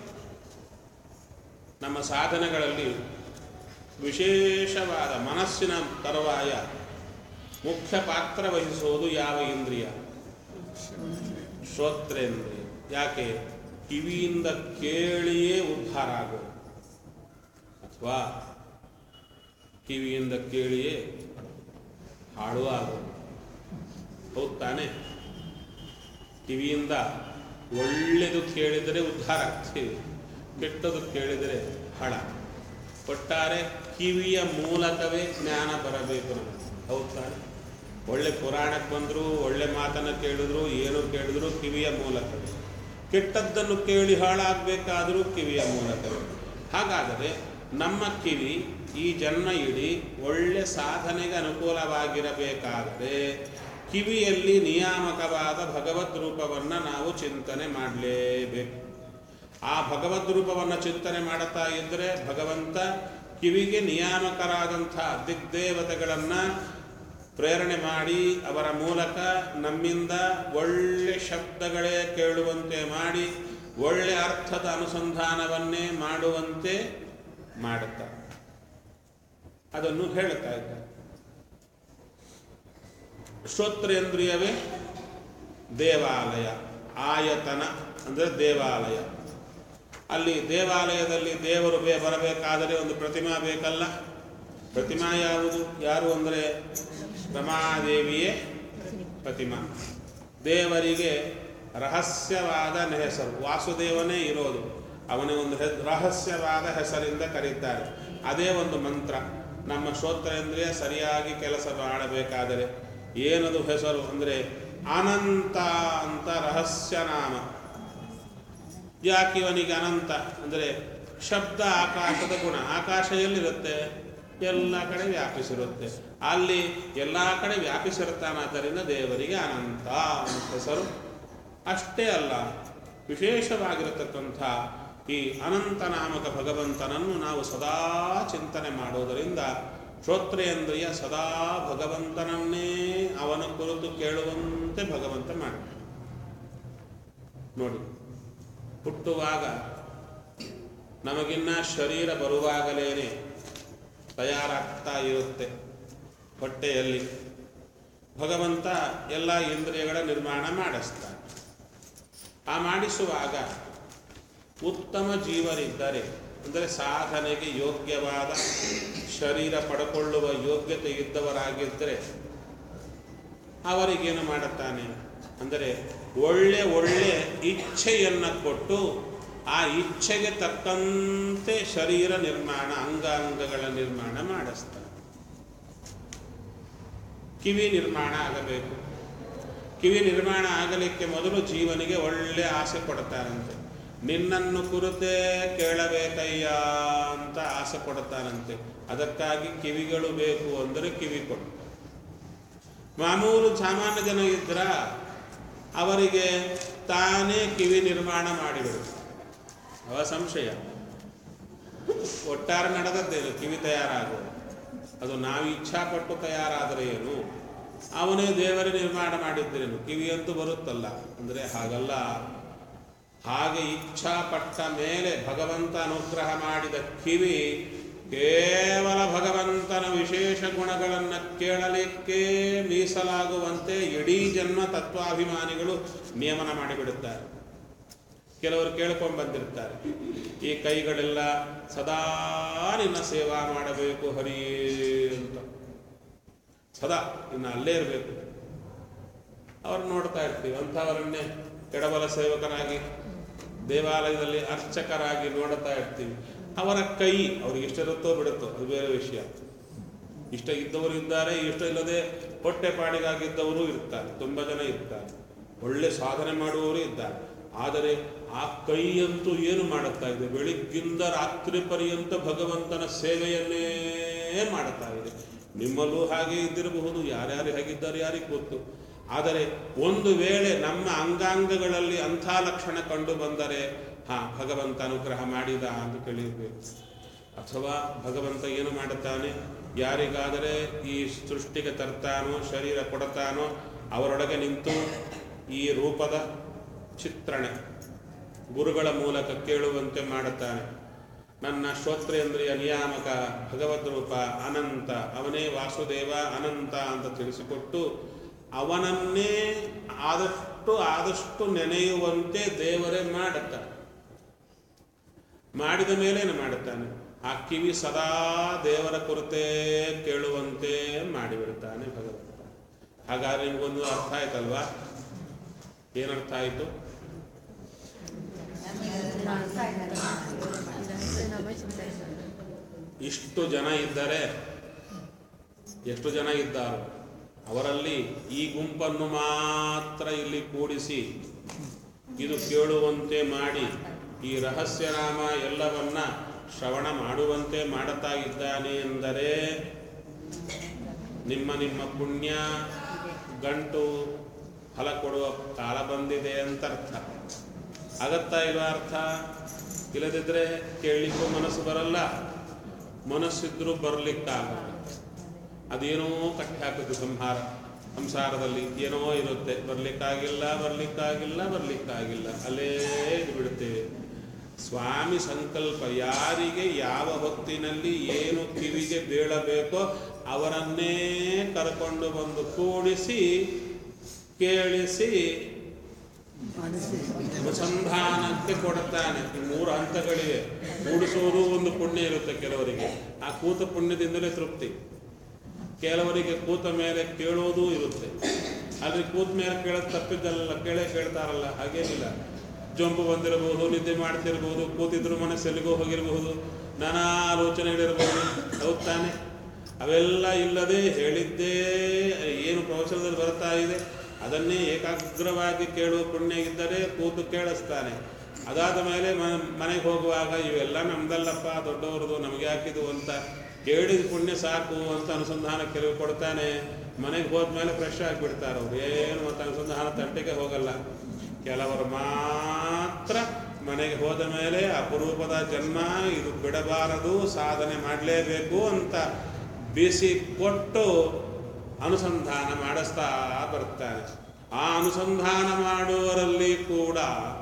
ನಮ್ಮ ಸಾಧನೆಗಳಲ್ಲಿ ವಿಶೇಷವಾದ ಮನಸ್ಸಿನ ತರುವಾಯ ಮುಖ್ಯ ಪಾತ್ರ ವಹಿಸುವುದು ಯಾವ ಇಂದ್ರಿಯ ಶ್ರೋತ್ರೇಂದ್ರಿಯ ಯಾಕೆ ಕಿವಿಯಿಂದ ಕೇಳಿಯೇ ಉದ್ಧಾರ ಆಗೋದು ಅಥವಾ ಕಿವಿಯಿಂದ ಕೇಳಿಯೇ ಹಾಳು ಆಗೋದು ಹೌದು ತಾನೆ ಕಿವಿಯಿಂದ ಒಳ್ಳೆಯದು ಕೇಳಿದರೆ ಉದ್ಧಾರ ಆಗ್ತೀವಿ ಕೆಟ್ಟದು ಕೇಳಿದರೆ ಹಳ ಒಟ್ಟಾರೆ ಕಿವಿಯ ಮೂಲಕವೇ ಜ್ಞಾನ ಬರಬೇಕು ನಮಗೆ ಹೌದು ತಾನೆ ಒಳ್ಳೆ ಪುರಾಣಕ್ಕೆ ಬಂದರು ಒಳ್ಳೆ ಮಾತನ್ನು ಕೇಳಿದ್ರು ಏನು ಕೇಳಿದ್ರು ಕಿವಿಯ ಮೂಲಕವೇ ಕೆಟ್ಟದ್ದನ್ನು ಕೇಳಿ ಹಾಳಾಗಬೇಕಾದರೂ ಕಿವಿಯ ಮೂಲಕವೇ ಹಾಗಾದರೆ ನಮ್ಮ ಕಿವಿ ಈ ಜನ್ಮ ಇಡೀ ಒಳ್ಳೆ ಸಾಧನೆಗೆ ಅನುಕೂಲವಾಗಿರಬೇಕಾದರೆ ಕಿವಿಯಲ್ಲಿ ನಿಯಾಮಕವಾದ ಭಗವದ್ ರೂಪವನ್ನು ನಾವು ಚಿಂತನೆ ಮಾಡಲೇಬೇಕು ಆ ಭಗವದ್ ರೂಪವನ್ನು ಚಿಂತನೆ ಮಾಡುತ್ತಾ ಇದ್ದರೆ ಭಗವಂತ ಕಿವಿಗೆ ನಿಯಾಮಕರಾದಂಥ ದಿಗ್ದೇವತೆಗಳನ್ನು ಪ್ರೇರಣೆ ಮಾಡಿ ಅವರ ಮೂಲಕ ನಮ್ಮಿಂದ ಒಳ್ಳೆ ಶಬ್ದಗಳೇ ಕೇಳುವಂತೆ ಮಾಡಿ ಒಳ್ಳೆ ಅರ್ಥದ ಅನುಸಂಧಾನವನ್ನೇ ಮಾಡುವಂತೆ ಮಾಡುತ್ತಾರೆ ಅದನ್ನು ಹೇಳುತ್ತಾ ಇದ್ದಾರೆ ಶ್ರೋತ್ರೇಂದ್ರಿಯವೇ ದೇವಾಲಯ ಆಯತನ ಅಂದರೆ ದೇವಾಲಯ ಅಲ್ಲಿ ದೇವಾಲಯದಲ್ಲಿ ದೇವರು ಬೇ ಬರಬೇಕಾದರೆ ಒಂದು ಪ್ರತಿಮಾ ಬೇಕಲ್ಲ ಪ್ರತಿಮಾ ಯಾವುದು ಯಾರು ಅಂದರೆ ರಮಾದೇವಿಯೇ ಪ್ರತಿಮಾ ದೇವರಿಗೆ ರಹಸ್ಯವಾದ ಹೆಸರು ವಾಸುದೇವನೇ ಇರೋದು ಅವನೇ ಒಂದು ಹೆ ರಹಸ್ಯವಾದ ಹೆಸರಿಂದ ಕರೀತಾರೆ ಅದೇ ಒಂದು ಮಂತ್ರ ನಮ್ಮ ಶ್ರೋತ್ರೇಂದ್ರಿಯ ಸರಿಯಾಗಿ ಕೆಲಸ ಮಾಡಬೇಕಾದರೆ ಏನದು ಹೆಸರು ಅಂದರೆ ಅನಂತ ಅಂತ ರಹಸ್ಯ ನಾಮ ಯಾಕೆ ಇವನಿಗೆ ಅನಂತ ಅಂದರೆ ಶಬ್ದ ಆಕಾಶದ ಗುಣ ಆಕಾಶ ಎಲ್ಲಿರುತ್ತೆ ಎಲ್ಲ ಕಡೆ ವ್ಯಾಪಿಸಿರುತ್ತೆ ಅಲ್ಲಿ ಎಲ್ಲ ಕಡೆ ವ್ಯಾಪಿಸಿರುತ್ತಾನಾದ್ದರಿಂದ ದೇವರಿಗೆ ಅನಂತ ಅಂತ ಹೆಸರು ಅಷ್ಟೇ ಅಲ್ಲ ವಿಶೇಷವಾಗಿರತಕ್ಕಂಥ ಈ ಅನಂತ ನಾಮಕ ಭಗವಂತನನ್ನು ನಾವು ಸದಾ ಚಿಂತನೆ ಮಾಡೋದರಿಂದ ಶ್ರೋತ್ರೇಂದ್ರಿಯ ಸದಾ ಭಗವಂತನನ್ನೇ ಅವನ ಕುರಿತು ಕೇಳುವಂತೆ ಭಗವಂತ ಮಾಡ್ತಾನೆ ನೋಡಿ ಹುಟ್ಟುವಾಗ ನಮಗಿನ್ನ ಶರೀರ ಬರುವಾಗಲೇನೆ ತಯಾರಾಗ್ತಾ ಇರುತ್ತೆ ಹೊಟ್ಟೆಯಲ್ಲಿ ಭಗವಂತ ಎಲ್ಲ ಇಂದ್ರಿಯಗಳ ನಿರ್ಮಾಣ ಮಾಡಿಸ್ತಾನೆ ಆ ಮಾಡಿಸುವಾಗ ಉತ್ತಮ ಜೀವರಿದ್ದರೆ ಅಂದರೆ ಸಾಧನೆಗೆ ಯೋಗ್ಯವಾದ ಶರೀರ ಪಡ್ಕೊಳ್ಳುವ ಯೋಗ್ಯತೆ ಇದ್ದವರಾಗಿದ್ದರೆ ಅವರಿಗೇನು ಮಾಡುತ್ತಾನೆ ಅಂದರೆ ಒಳ್ಳೆ ಒಳ್ಳೆ ಇಚ್ಛೆಯನ್ನು ಕೊಟ್ಟು ಆ ಇಚ್ಛೆಗೆ ತಕ್ಕಂತೆ ಶರೀರ ನಿರ್ಮಾಣ ಅಂಗಾಂಗಗಳ ನಿರ್ಮಾಣ ಮಾಡಿಸ್ತಾನೆ ಕಿವಿ ನಿರ್ಮಾಣ ಆಗಬೇಕು ಕಿವಿ ನಿರ್ಮಾಣ ಆಗಲಿಕ್ಕೆ ಮೊದಲು ಜೀವನಿಗೆ ಒಳ್ಳೆ ಆಸೆ ಕೊಡ್ತಾರಂತೆ ನಿನ್ನನ್ನು ಕುರಿತೇ ಕೇಳಬೇಕಯ್ಯ ಅಂತ ಆಸೆ ಕೊಡ್ತಾನಂತೆ ಅದಕ್ಕಾಗಿ ಕಿವಿಗಳು ಬೇಕು ಅಂದರೆ ಕಿವಿ ಕೊಡು ಮಾಮೂಲು ಸಾಮಾನ್ಯ ಜನ ಇದ್ರ ಅವರಿಗೆ ತಾನೇ ಕಿವಿ ನಿರ್ಮಾಣ ಮಾಡಿಬಿಡು ಅವ ಸಂಶಯ ಒಟ್ಟಾರೆ ನಡೆದದ್ದೇನು ಕಿವಿ ತಯಾರಾಗೋದು ಅದು ನಾವು ಇಚ್ಛಾಪಟ್ಟು ತಯಾರಾದರೆ ಏನು ಅವನೇ ದೇವರ ನಿರ್ಮಾಣ ಮಾಡಿದ್ರೇನು ಕಿವಿಯಂತೂ ಬರುತ್ತಲ್ಲ ಅಂದರೆ ಹಾಗಲ್ಲ ಹಾಗೆ ಇಚ್ಛಾಪಟ್ಟ ಮೇಲೆ ಭಗವಂತ ಅನುಗ್ರಹ ಮಾಡಿದ ಕಿವಿ ಕೇವಲ ಭಗವಂತನ ವಿಶೇಷ ಗುಣಗಳನ್ನು ಕೇಳಲಿಕ್ಕೆ ಮೀಸಲಾಗುವಂತೆ ಇಡೀ ಜನ್ಮ ತತ್ವಾಭಿಮಾನಿಗಳು ನಿಯಮನ ಮಾಡಿಬಿಡುತ್ತಾರೆ ಕೆಲವರು ಕೇಳ್ಕೊಂಡು ಬಂದಿರ್ತಾರೆ ಈ ಕೈಗಳೆಲ್ಲ ಸದಾ ನಿನ್ನ ಸೇವಾ ಮಾಡಬೇಕು ಹರಿ ಅಂತ ಸದಾ ಇನ್ನು ಅಲ್ಲೇ ಇರಬೇಕು ಅವ್ರು ನೋಡ್ತಾ ಇರ್ತೀವಿ ಅಂಥವರನ್ನೇ ಎಡಬಲ ಸೇವಕರಾಗಿ ದೇವಾಲಯದಲ್ಲಿ ಅರ್ಚಕರಾಗಿ ನೋಡ್ತಾ ಇರ್ತೀವಿ ಅವರ ಕೈ ಅವ್ರಿಗೆ ಇಷ್ಟಿರುತ್ತೋ ಬಿಡುತ್ತೋ ಅದು ಬೇರೆ ವಿಷಯ ಇಷ್ಟ ಇದ್ದವರು ಇದ್ದಾರೆ ಇಷ್ಟ ಇಲ್ಲದೆ ಹೊಟ್ಟೆ ಪಾಡಿಗಾಗಿದ್ದವರು ಇರ್ತಾರೆ ತುಂಬ ಜನ ಇರ್ತಾರೆ ಒಳ್ಳೆ ಸಾಧನೆ ಮಾಡುವವರು ಇದ್ದಾರೆ ಆದರೆ ಆ ಕೈಯಂತೂ ಏನು ಮಾಡುತ್ತಾ ಇದೆ ಬೆಳಿಗ್ಗಿಂದ ರಾತ್ರಿ ಪರ್ಯಂತ ಭಗವಂತನ ಸೇವೆಯನ್ನೇ ಮಾಡುತ್ತಾ ಇದೆ ನಿಮ್ಮಲ್ಲೂ ಹಾಗೆ ಇದ್ದಿರಬಹುದು ಯಾರ್ಯಾರು ಹೇಗಿದ್ದಾರೆ ಯಾರಿಗೆ ಗೊತ್ತು ಆದರೆ ಒಂದು ವೇಳೆ ನಮ್ಮ ಅಂಗಾಂಗಗಳಲ್ಲಿ ಅಂಥ ಲಕ್ಷಣ ಕಂಡು ಬಂದರೆ ಹಾ ಭಗವಂತ ಅನುಗ್ರಹ ಮಾಡಿದ ಅಂತ ಕೇಳಿರ್ಬೇಕು ಅಥವಾ ಭಗವಂತ ಏನು ಮಾಡುತ್ತಾನೆ ಯಾರಿಗಾದರೆ ಈ ಸೃಷ್ಟಿಗೆ ತರ್ತಾನೋ ಶರೀರ ಕೊಡ್ತಾನೋ ಅವರೊಳಗೆ ನಿಂತು ಈ ರೂಪದ ಚಿತ್ರಣ ಗುರುಗಳ ಮೂಲಕ ಕೇಳುವಂತೆ ಮಾಡುತ್ತಾನೆ ನನ್ನ ಶ್ರೋತ್ರೇಂದ್ರಿಯ ನಿಯಾಮಕ ಭಗವದ್ ರೂಪ ಅನಂತ ಅವನೇ ವಾಸುದೇವ ಅನಂತ ಅಂತ ತಿಳಿಸಿಕೊಟ್ಟು ಅವನನ್ನೇ ಆದಷ್ಟು ಆದಷ್ಟು ನೆನೆಯುವಂತೆ ದೇವರೇ ಮಾಡುತ್ತಾನೆ ಮಾಡಿದ ಮೇಲೇನು ಮಾಡುತ್ತಾನೆ ಆ ಕಿವಿ ಸದಾ ದೇವರ ಕುರಿತೇ ಕೇಳುವಂತೆ ಮಾಡಿಬಿಡುತ್ತಾನೆ ಭಗವಂತ ಹಾಗಾದ್ರೆ ನಿಮಗೊಂದು ಅರ್ಥ ಆಯ್ತಲ್ವಾ ಏನರ್ಥ ಆಯಿತು ಇಷ್ಟು ಜನ ಇದ್ದರೆ ಎಷ್ಟು ಜನ ಇದ್ದಾರೋ ಅವರಲ್ಲಿ ಈ ಗುಂಪನ್ನು ಮಾತ್ರ ಇಲ್ಲಿ ಕೂಡಿಸಿ ಇದು ಕೇಳುವಂತೆ ಮಾಡಿ ಈ ರಹಸ್ಯನಾಮ ಎಲ್ಲವನ್ನ ಶ್ರವಣ ಮಾಡುವಂತೆ ಮಾಡುತ್ತಾ ಇದ್ದಾನೆ ಎಂದರೆ ನಿಮ್ಮ ನಿಮ್ಮ ಪುಣ್ಯ ಗಂಟು ಫಲ ಕೊಡುವ ಕಾಲ ಬಂದಿದೆ ಅಂತ ಅರ್ಥ ಆಗತ್ತಾ ಇಲ್ವಾ ಅರ್ಥ ಇಲ್ಲದಿದ್ದರೆ ಕೇಳಲಿಕ್ಕೂ ಮನಸ್ಸು ಬರಲ್ಲ ಮನಸ್ಸಿದ್ರೂ ಬರಲಿಕ್ಕಾಗಲ್ಲ ಅದೇನೋ ಕಟ್ಟಿ ಹಾಕಿದ್ದು ಸಂಹಾರ ಸಂಸಾರದಲ್ಲಿ ಏನೋ ಇರುತ್ತೆ ಬರ್ಲಿಕ್ಕಾಗಿಲ್ಲ ಬರ್ಲಿಕ್ಕಾಗಿಲ್ಲ ಬರ್ಲಿಕ್ಕಾಗಿಲ್ಲ ಅಲ್ಲೇ ಇದು ಬಿಡುತ್ತೇವೆ ಸ್ವಾಮಿ ಸಂಕಲ್ಪ ಯಾರಿಗೆ ಯಾವ ಹೊತ್ತಿನಲ್ಲಿ ಏನು ಕಿವಿಗೆ ಬೀಳಬೇಕೋ ಅವರನ್ನೇ ಕರ್ಕೊಂಡು ಬಂದು ಕೂಡಿಸಿ ಕೇಳಿಸಿ ಅನುಸಂಧಾನಕ್ಕೆ ಕೊಡುತ್ತಾನೆ ಈ ಮೂರು ಹಂತಗಳಿವೆ ಕೂಡಿಸೋದು ಒಂದು ಪುಣ್ಯ ಇರುತ್ತೆ ಕೆಲವರಿಗೆ ಆ ಕೂತ ಪುಣ್ಯದಿಂದಲೇ ತೃಪ್ತಿ ಕೆಲವರಿಗೆ ಕೂತ ಮೇಲೆ ಕೇಳೋದು ಇರುತ್ತೆ ಆದ್ರೆ ಕೂತ ಮೇಲೆ ಕೇಳೋದು ತಪ್ಪಿದ್ದಲ್ಲ ಕೇಳೇ ಕೇಳ್ತಾರಲ್ಲ ಹಾಗೇನಿಲ್ಲ ಜಂಪು ಬಂದಿರಬಹುದು ನಿದ್ದೆ ಮಾಡ್ತಿರ್ಬೋದು ಕೂತಿದ್ರು ಮನಸ್ಸೆಲ್ಲಿಗೋ ಹೋಗಿರಬಹುದು ನಾನಾ ಆಲೋಚನೆಗಳಿರಬಹುದು ಹೌದ್ ತಾನೆ ಅವೆಲ್ಲ ಇಲ್ಲದೆ ಹೇಳಿದ್ದೇ ಏನು ಪ್ರವಚನದಲ್ಲಿ ಬರ್ತಾ ಇದೆ ಅದನ್ನೇ ಏಕಾಗ್ರವಾಗಿ ಕೇಳುವ ಪುಣ್ಯ ಇದ್ದರೆ ಕೂತು ಕೇಳಿಸ್ತಾನೆ ಅದಾದ ಮೇಲೆ ಮನೆಗೆ ಹೋಗುವಾಗ ಇವೆಲ್ಲ ನಮ್ದಲ್ಲಪ್ಪ ದೊಡ್ಡವರದು ನಮಗೆ ಹಾಕಿದು ಅಂತ ಕೇಳಿದ ಪುಣ್ಯ ಸಾಕು ಅಂತ ಅನುಸಂಧಾನ ಕೆಲವು ಕೊಡ್ತಾನೆ ಮನೆಗೆ ಹೋದ್ಮೇಲೆ ಫ್ರೆಶ್ ಆಗಿಬಿಡ್ತಾರೆ ಅವ್ರು ಏನು ಅಂತ ಅನುಸಂಧಾನ ತಂಟೆಗೆ ಹೋಗಲ್ಲ ಕೆಲವರು ಮಾತ್ರ ಮನೆಗೆ ಹೋದ ಮೇಲೆ ಅಪರೂಪದ ಜನ್ಮ ಇದು ಬಿಡಬಾರದು ಸಾಧನೆ ಮಾಡಲೇಬೇಕು ಅಂತ ಬಿಸಿ ಕೊಟ್ಟು ಅನುಸಂಧಾನ ಮಾಡಿಸ್ತಾ ಬರ್ತಾನೆ ಆ ಅನುಸಂಧಾನ ಮಾಡುವರಲ್ಲಿ ಕೂಡ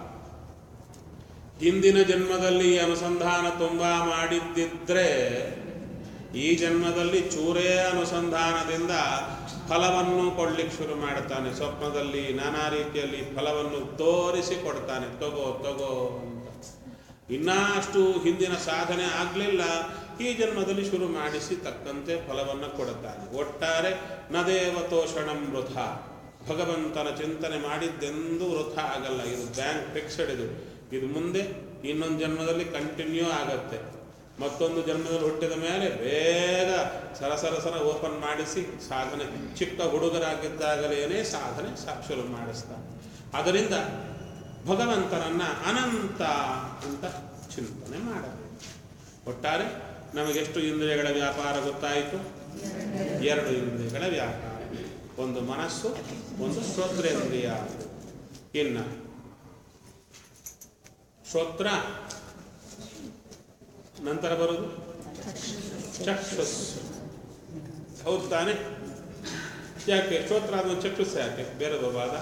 ಹಿಂದಿನ ಜನ್ಮದಲ್ಲಿ ಈ ಅನುಸಂಧಾನ ತುಂಬ ಮಾಡಿದ್ದಿದ್ರೆ ಈ ಜನ್ಮದಲ್ಲಿ ಚೂರೇ ಅನುಸಂಧಾನದಿಂದ ಫಲವನ್ನು ಕೊಡ್ಲಿಕ್ಕೆ ಶುರು ಮಾಡ್ತಾನೆ ಸ್ವಪ್ನದಲ್ಲಿ ನಾನಾ ರೀತಿಯಲ್ಲಿ ಫಲವನ್ನು ತೋರಿಸಿ ಕೊಡ್ತಾನೆ ತಗೋ ತಗೋ ಅಂತ ಇನ್ನಷ್ಟು ಹಿಂದಿನ ಸಾಧನೆ ಆಗಲಿಲ್ಲ ಈ ಜನ್ಮದಲ್ಲಿ ಶುರು ಮಾಡಿಸಿ ತಕ್ಕಂತೆ ಫಲವನ್ನು ಕೊಡುತ್ತಾನೆ ಒಟ್ಟಾರೆ ನದೇವ ತೋಷಣಂ ವೃಥ ಭಗವಂತನ ಚಿಂತನೆ ಮಾಡಿದ್ದೆಂದೂ ವೃಥ ಆಗಲ್ಲ ಇದು ಬ್ಯಾಂಕ್ ಫಿಕ್ಸ್ಡ್ ಇದು ಇದು ಮುಂದೆ ಇನ್ನೊಂದು ಜನ್ಮದಲ್ಲಿ ಕಂಟಿನ್ಯೂ ಆಗತ್ತೆ ಮತ್ತೊಂದು ಜನ್ಮದಲ್ಲಿ ಹುಟ್ಟಿದ ಮೇಲೆ ಬೇಗ ಸರಸರಸರ ಓಪನ್ ಮಾಡಿಸಿ ಸಾಧನೆ ಚಿಕ್ಕ ಹುಡುಗರಾಗಿದ್ದಾಗಲೇನೆ ಸಾಧನೆ ಸಾ- ಶುರು ಮಾಡಿಸ್ತಾನೆ ಅದರಿಂದ ಭಗವಂತನನ್ನ ಅನಂತ ಅಂತ ಚಿಂತನೆ ಮಾಡಬೇಕು ಒಟ್ಟಾರೆ ನಮಗೆಷ್ಟು ಇಂದ್ರಿಯಗಳ ವ್ಯಾಪಾರ ಗೊತ್ತಾಯಿತು ಎರಡು ಇಂದ್ರಿಯಗಳ ವ್ಯಾಪಾರ ಒಂದು ಮನಸ್ಸು ಒಂದು ಶ್ರೋತ್ರೇಂದ್ರಿಯ ಇನ್ನ ಶ್ರೋತ್ರ ನಂತರ ಬರುವುದು ಚಕ್ಷುಸ್ ಹೌದು ತಾನೆ ಯಾಕೆ ಶ್ರೋತ್ರ ಆದ ಚಕ್ಷುಸ್ ಯಾಕೆ ಬೇರೆ ಬಾದ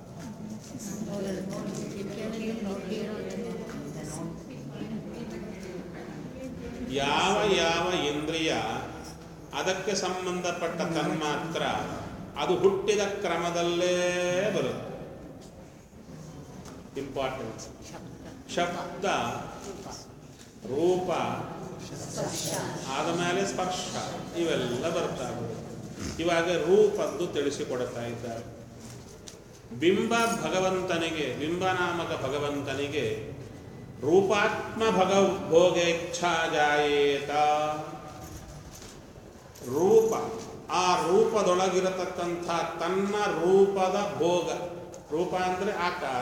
ಯಾವ ಯಾವ ಇಂದ್ರಿಯ ಅದಕ್ಕೆ ಸಂಬಂಧಪಟ್ಟ ತನ್ಮಾತ್ರ ಅದು ಹುಟ್ಟಿದ ಕ್ರಮದಲ್ಲೇ ಬರುತ್ತೆ ಇಂಪಾರ್ಟೆಂಟ್ ಶಬ್ದ ರೂಪ ಆದ ಮೇಲೆ ಸ್ಪರ್ಶ ಇವೆಲ್ಲ ಬರ್ತಾವೆ ಇವಾಗ ರೂಪದ್ದು ತಿಳಿಸಿಕೊಡ್ತಾ ಇದ್ದಾರೆ ಬಿಂಬ ಭಗವಂತನಿಗೆ ಬಿಂಬನಾಮಕ ಭಗವಂತನಿಗೆ ರೂಪಾತ್ಮ ಭಗ ಭೋಗೇಚ್ಛಾ ಜಾಯೇತ ರೂಪ ಆ ರೂಪದೊಳಗಿರತಕ್ಕಂಥ ತನ್ನ ರೂಪದ ಭೋಗ ರೂಪ ಅಂದರೆ ಆಕಾರ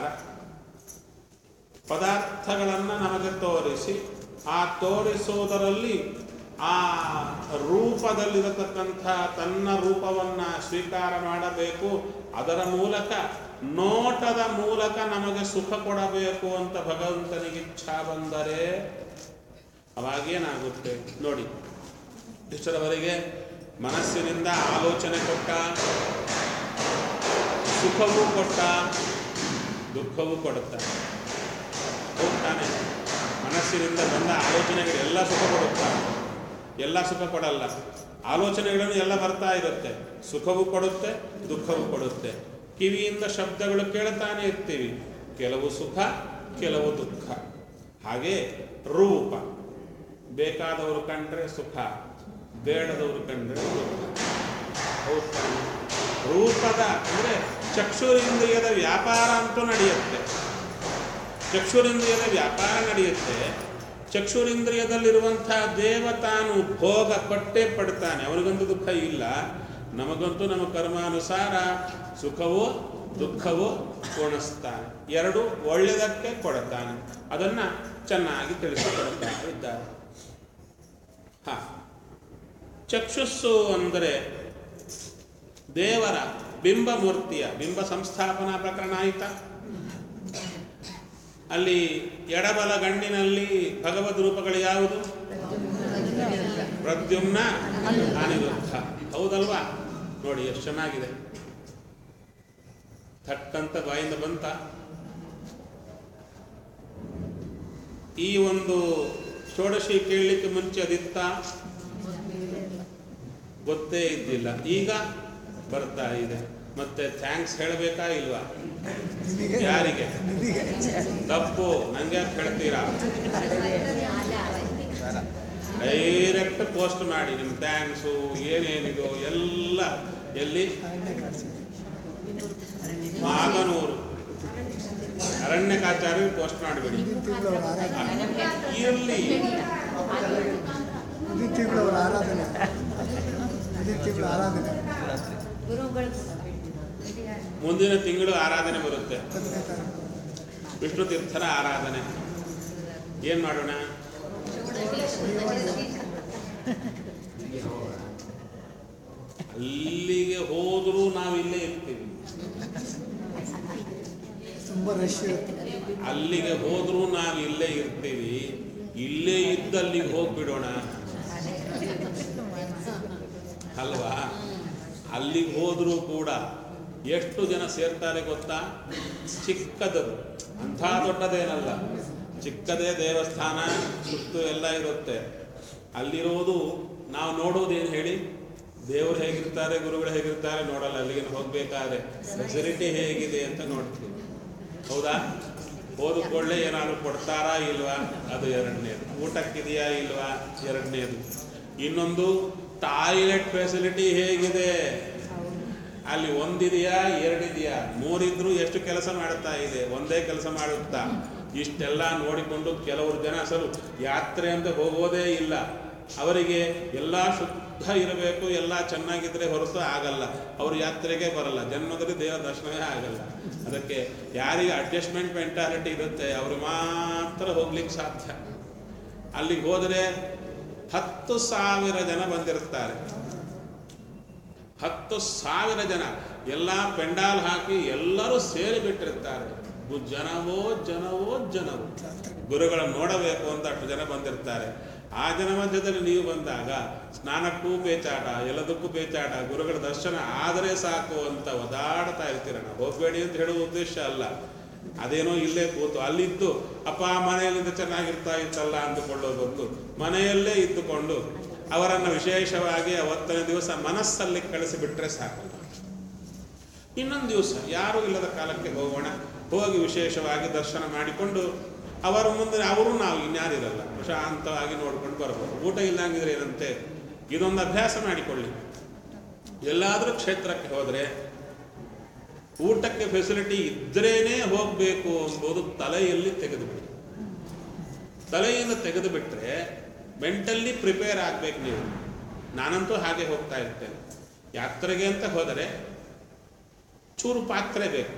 ಪದಾರ್ಥಗಳನ್ನು ನಮಗೆ ತೋರಿಸಿ ಆ ತೋರಿಸೋದರಲ್ಲಿ ಆ ರೂಪದಲ್ಲಿರತಕ್ಕಂಥ ತನ್ನ ರೂಪವನ್ನ ಸ್ವೀಕಾರ ಮಾಡಬೇಕು ಅದರ ಮೂಲಕ ನೋಟದ ಮೂಲಕ ನಮಗೆ ಸುಖ ಕೊಡಬೇಕು ಅಂತ ಭಗವಂತನಿಗೆ ಇಚ್ಛಾ ಬಂದರೆ ಅವಾಗೇನಾಗುತ್ತೆ ನೋಡಿ ಇಷ್ಟರವರೆಗೆ ಮನಸ್ಸಿನಿಂದ ಆಲೋಚನೆ ಕೊಟ್ಟ ಸುಖವೂ ಕೊಟ್ಟ ದುಃಖವೂ ಕೊಡುತ್ತಾನೆ ಹೋಗ್ತಾನೆ ಮನಸ್ಸಿನಿಂದ ಬಂದ ಆಲೋಚನೆಗಳು ಎಲ್ಲ ಸುಖ ಕೊಡುತ್ತಾ ಎಲ್ಲ ಸುಖ ಕೊಡಲ್ಲ ಆಲೋಚನೆಗಳನ್ನು ಎಲ್ಲ ಬರ್ತಾ ಇರುತ್ತೆ ಸುಖವೂ ಕೊಡುತ್ತೆ ದುಃಖವೂ ಕೊಡುತ್ತೆ ಕಿವಿಯಿಂದ ಶಬ್ದಗಳು ಕೇಳ್ತಾನೆ ಇರ್ತೀವಿ ಕೆಲವು ಸುಖ ಕೆಲವು ದುಃಖ ಹಾಗೆ ರೂಪ ಬೇಕಾದವರು ಕಂಡ್ರೆ ಸುಖ ಬೇಡದವರು ಕಂಡ್ರೆ ದುಃಖ ಹೌದ್ ತಾನೆ? ರೂಪದ ಅಂದರೆ ಚಕ್ಷುರಿಂದ್ರಿಯದ ವ್ಯಾಪಾರ ಅಂತೂ ನಡೆಯುತ್ತೆ ಚಕ್ಷುರಿಂದ್ರಿಯದ ವ್ಯಾಪಾರ ನಡೆಯುತ್ತೆ ಚಕ್ಷುರಿಂದ್ರಿಯದಲ್ಲಿರುವಂತಹ ದೇವ ತಾನು ಭೋಗ ಪಟ್ಟೆ ಪಡ್ತಾನೆ ಅವನಿಗಂತೂ ದುಃಖ ಇಲ್ಲ ನಮಗಂತೂ ನಮ್ಮ ಕರ್ಮಾನುಸಾರ ಸುಖವೋ ದುಃಖವೋ ಉಣಿಸ್ತಾನೆ ಎರಡು ಒಳ್ಳೆಯದಕ್ಕೆ ಕೊಡುತ್ತಾನೆ ಅದನ್ನ ಚೆನ್ನಾಗಿ ತಿಳಿಸಿಕೊಡುತ್ತಾ ಇದ್ದಾರೆ ಹ ಚಕ್ಷುಸ್ಸು ಅಂದರೆ ದೇವರ ಬಿಂಬ ಮೂರ್ತಿಯ ಬಿಂಬ ಸಂಸ್ಥಾಪನಾ ಪ್ರಕರಣ ಆಯಿತಾ ಅಲ್ಲಿ ಎಡಬಲ ಗಂಡಿನಲ್ಲಿ ಭಗವದ್ ರೂಪಗಳು ಯಾವುದು ಪ್ರದ್ಯುಮ್ನ ಅನಿರುದ್ಧ ಹೌದಲ್ವಾ ನೋಡಿ ಎಷ್ಟು ಚೆನ್ನಾಗಿದೆ ಥಟ್ಟಂತ ಬಾಯಿಂದ ಬಂತ ಈ ಒಂದು ಷೋಡಶಿ ಕೇಳಲಿಕ್ಕೆ ಮುಂಚೆ ಅದಿತ್ತ ಗೊತ್ತೇ ಇದ್ದಿಲ್ಲ ಈಗ ಬರ್ತಾ ಇದೆ ಮತ್ತೆ ಥ್ಯಾಂಕ್ಸ್ ಹೇಳಬೇಕಾ ಇಲ್ವಾ ಯಾರಿಗೆ ತಪ್ಪು ನಂಗೆ ಯಾಕೆ ಹೇಳ್ತೀರಾ ಡೈರೆಕ್ಟ್ ಪೋಸ್ಟ್ ಮಾಡಿ ನಿಮ್ಮ ಥ್ಯಾಂಕ್ಸು ಏನೇನಿದೋ ಎಲ್ಲ ಎಲ್ಲಿ ಮಾಗನೂರು ಅರಣ್ಯಕಾಚಾರ್ಯ ಪೋಸ್ಟ್ ಮಾಡಿಬಿಡಿ ಇರಲಿ ಮುಂದಿನ ತಿಂಗಳು ಅವರ ಆರಾಧನೆ ಮುಂದಿನ ತಿಂಗಳು ಆರಾಧನೆ ಗುರುಗಳು ಮುಂದಿನ ತಿಂಗಳು ಆರಾಧನೆ ಬರುತ್ತೆ ಹತ್ತನೇ ತಾರೀಕು ವಿಷ್ಣು ತೀರ್ಥರ ಆರಾಧನೆ ಏನ್ ಮಾಡೋಣ ಅಲ್ಲಿಗೆ ಹೋದರೂ ನಾವು ಇಲ್ಲೇ ಇರ್ತೀವಿ ತುಂಬ ರಶ್ ಇರುತ್ತೆ ಅಲ್ಲಿಗೆ ಹೋದರೂ ನಾವು ಇಲ್ಲೇ ಇರ್ತೀವಿ ಇಲ್ಲೇ ಇದ್ದಲ್ಲಿಗೆ ಹೋಗ್ಬಿಡೋಣ ಅಲ್ವಾ ಅಲ್ಲಿಗೆ ಹೋದರೂ ಕೂಡ ಎಷ್ಟು ಜನ ಸೇರ್ತಾರೆ ಗೊತ್ತಾ ಚಿಕ್ಕದದು ಅಂಥ ದೊಡ್ಡದೇನಲ್ಲ ಚಿಕ್ಕದೇ ದೇವಸ್ಥಾನ ಸುತ್ತು ಎಲ್ಲ ಇರುತ್ತೆ ಅಲ್ಲಿರೋದು ನಾವು ನೋಡೋದೇನು ಹೇಳಿ ದೇವರು ಹೇಗಿರ್ತಾರೆ ಗುರುಗಳು ಹೇಗಿರ್ತಾರೆ ನೋಡಲ್ಲ ಅಲ್ಲಿಗೆ ಹೋಗ್ಬೇಕಾದ್ರೆ ಫೆಸಿಲಿಟಿ ಹೇಗಿದೆ ಅಂತ ನೋಡ್ತೀವಿ ಹೌದಾ ಹೋದ ಕೂಡಲೇ ಏನಾದ್ರು ಕೊಡ್ತಾರಾ ಇಲ್ವಾ ಅದು ಎರಡನೇದು ಊಟಕ್ಕಿದೆಯಾ ಇಲ್ವಾ ಎರಡನೇದು ಇನ್ನೊಂದು ಟಾಯ್ಲೆಟ್ ಫೆಸಿಲಿಟಿ ಹೇಗಿದೆ ಅಲ್ಲಿ ಒಂದಿದೆಯಾ ಎರಡಿದೆಯಾ ಮೂರಿದ್ರು ಎಷ್ಟು ಕೆಲಸ ಮಾಡ್ತಾ ಇದೆ ಒಂದೇ ಕೆಲಸ ಮಾಡುತ್ತಾ ಇಷ್ಟೆಲ್ಲ ನೋಡಿಕೊಂಡು ಕೆಲವರು ಜನ ಅಸಲು ಯಾತ್ರೆ ಅಂತ ಹೋಗೋದೇ ಇಲ್ಲ ಅವರಿಗೆ ಎಲ್ಲ ಶುದ್ಧ ಇರಬೇಕು ಎಲ್ಲ ಚೆನ್ನಾಗಿದ್ರೆ ಹೊರತು ಆಗಲ್ಲ ಅವರು ಯಾತ್ರೆಗೆ ಬರಲ್ಲ ಜನ್ಮದಲ್ಲಿ ದೇವರ ದರ್ಶನವೇ ಆಗಲ್ಲ ಅದಕ್ಕೆ ಯಾರಿಗೆ ಅಡ್ಜಸ್ಟ್ಮೆಂಟ್ ಮೆಂಟಾಲಿಟಿ ಇರುತ್ತೆ ಅವರು ಮಾತ್ರ ಹೋಗ್ಲಿಕ್ಕೆ ಸಾಧ್ಯ ಅಲ್ಲಿಗೆ ಹೋದರೆ ಹತ್ತು ಸಾವಿರ ಜನ ಬಂದಿರ್ತಾರೆ ಹತ್ತು ಸಾವಿರ ಜನ ಎಲ್ಲ ಪೆಂಡಾಲ್ ಹಾಕಿ ಎಲ್ಲರೂ ಸೇರಿ ಬಿಟ್ಟಿರ್ತಾರೆ ಗು- ಜನವೋ ಜನವೋ ಜನವೋ ಗುರುಗಳನ್ನು ನೋಡಬೇಕು ಅಂತ ಅಷ್ಟು ಜನ ಬಂದಿರ್ತಾರೆ ಆ ಜನ ಮಧ್ಯದಲ್ಲಿ ನೀವು ಬಂದಾಗ ಸ್ನಾನಕ್ಕೂ ಪೇಚಾಟ ಎಲ್ಲದಕ್ಕೂ ಪೇಚಾಟ ಗುರುಗಳ ದರ್ಶನ ಆದರೆ ಸಾಕು ಅಂತ ಒದಾಡ್ತಾ ಇರ್ತೀರ ನಾವು ಹೋಗಬೇಡಿ ಅಂತ ಹೇಳುವ ಉದ್ದೇಶ ಅಲ್ಲ ಅದೇನೋ ಇಲ್ಲೇ ಕೂತು ಅಲ್ಲಿದ್ದು ಅಪ್ಪ ಮನೆಯಲ್ಲಿಂದ ಚೆನ್ನಾಗಿರ್ತಾ ಇತ್ತಲ್ಲ ಅಂದುಕೊಳ್ಳೋದು ಬಂದು ಮನೆಯಲ್ಲೇ ಇದ್ದುಕೊಂಡು ಅವರನ್ನು ವಿಶೇಷವಾಗಿ ಅವತ್ತನೇ ದಿವಸ ಮನಸ್ಸಲ್ಲಿ ಕಳಿಸಿಬಿಟ್ರೆ ಸಾಕು ಇನ್ನೊಂದು ದಿವಸ ಯಾರೂ ಇಲ್ಲದ ಕಾಲಕ್ಕೆ ಹೋಗೋಣ ಹೋಗಿ ವಿಶೇಷವಾಗಿ ದರ್ಶನ ಮಾಡಿಕೊಂಡು ಅವರ ಮುಂದೆ ಅವರು ನಾವು ಇನ್ಯಾರಿರಲ್ಲ ಶಾಂತವಾಗಿ ನೋಡ್ಕೊಂಡು ಬರ್ಬೋದು ಊಟ ಇಲ್ಲಂಗಿದ್ರೆ ಏನಂತೆ ಇದೊಂದು ಅಭ್ಯಾಸ ಮಾಡಿಕೊಳ್ಳಿ ಎಲ್ಲಾದರೂ ಕ್ಷೇತ್ರಕ್ಕೆ ಹೋದರೆ ಊಟಕ್ಕೆ ಫೆಸಿಲಿಟಿ ಇದ್ರೇನೆ ಹೋಗಬೇಕು ಎಂಬುದು ತಲೆಯಲ್ಲಿ ತೆಗೆದುಬಿಡಿ ತಲೆಯಿಂದ ತೆಗೆದು ಬಿಟ್ರೆ ಮೆಂಟಲ್ಲಿ ಪ್ರಿಪೇರ್ ಆಗ್ಬೇಕು ನೀವು ನಾನಂತೂ ಹಾಗೆ ಹೋಗ್ತಾ ಇರ್ತೇನೆ ಯಾತ್ರೆಗೆ ಅಂತ ಹೋದರೆ ಚೂರು ಪಾತ್ರೆ ಬೇಕು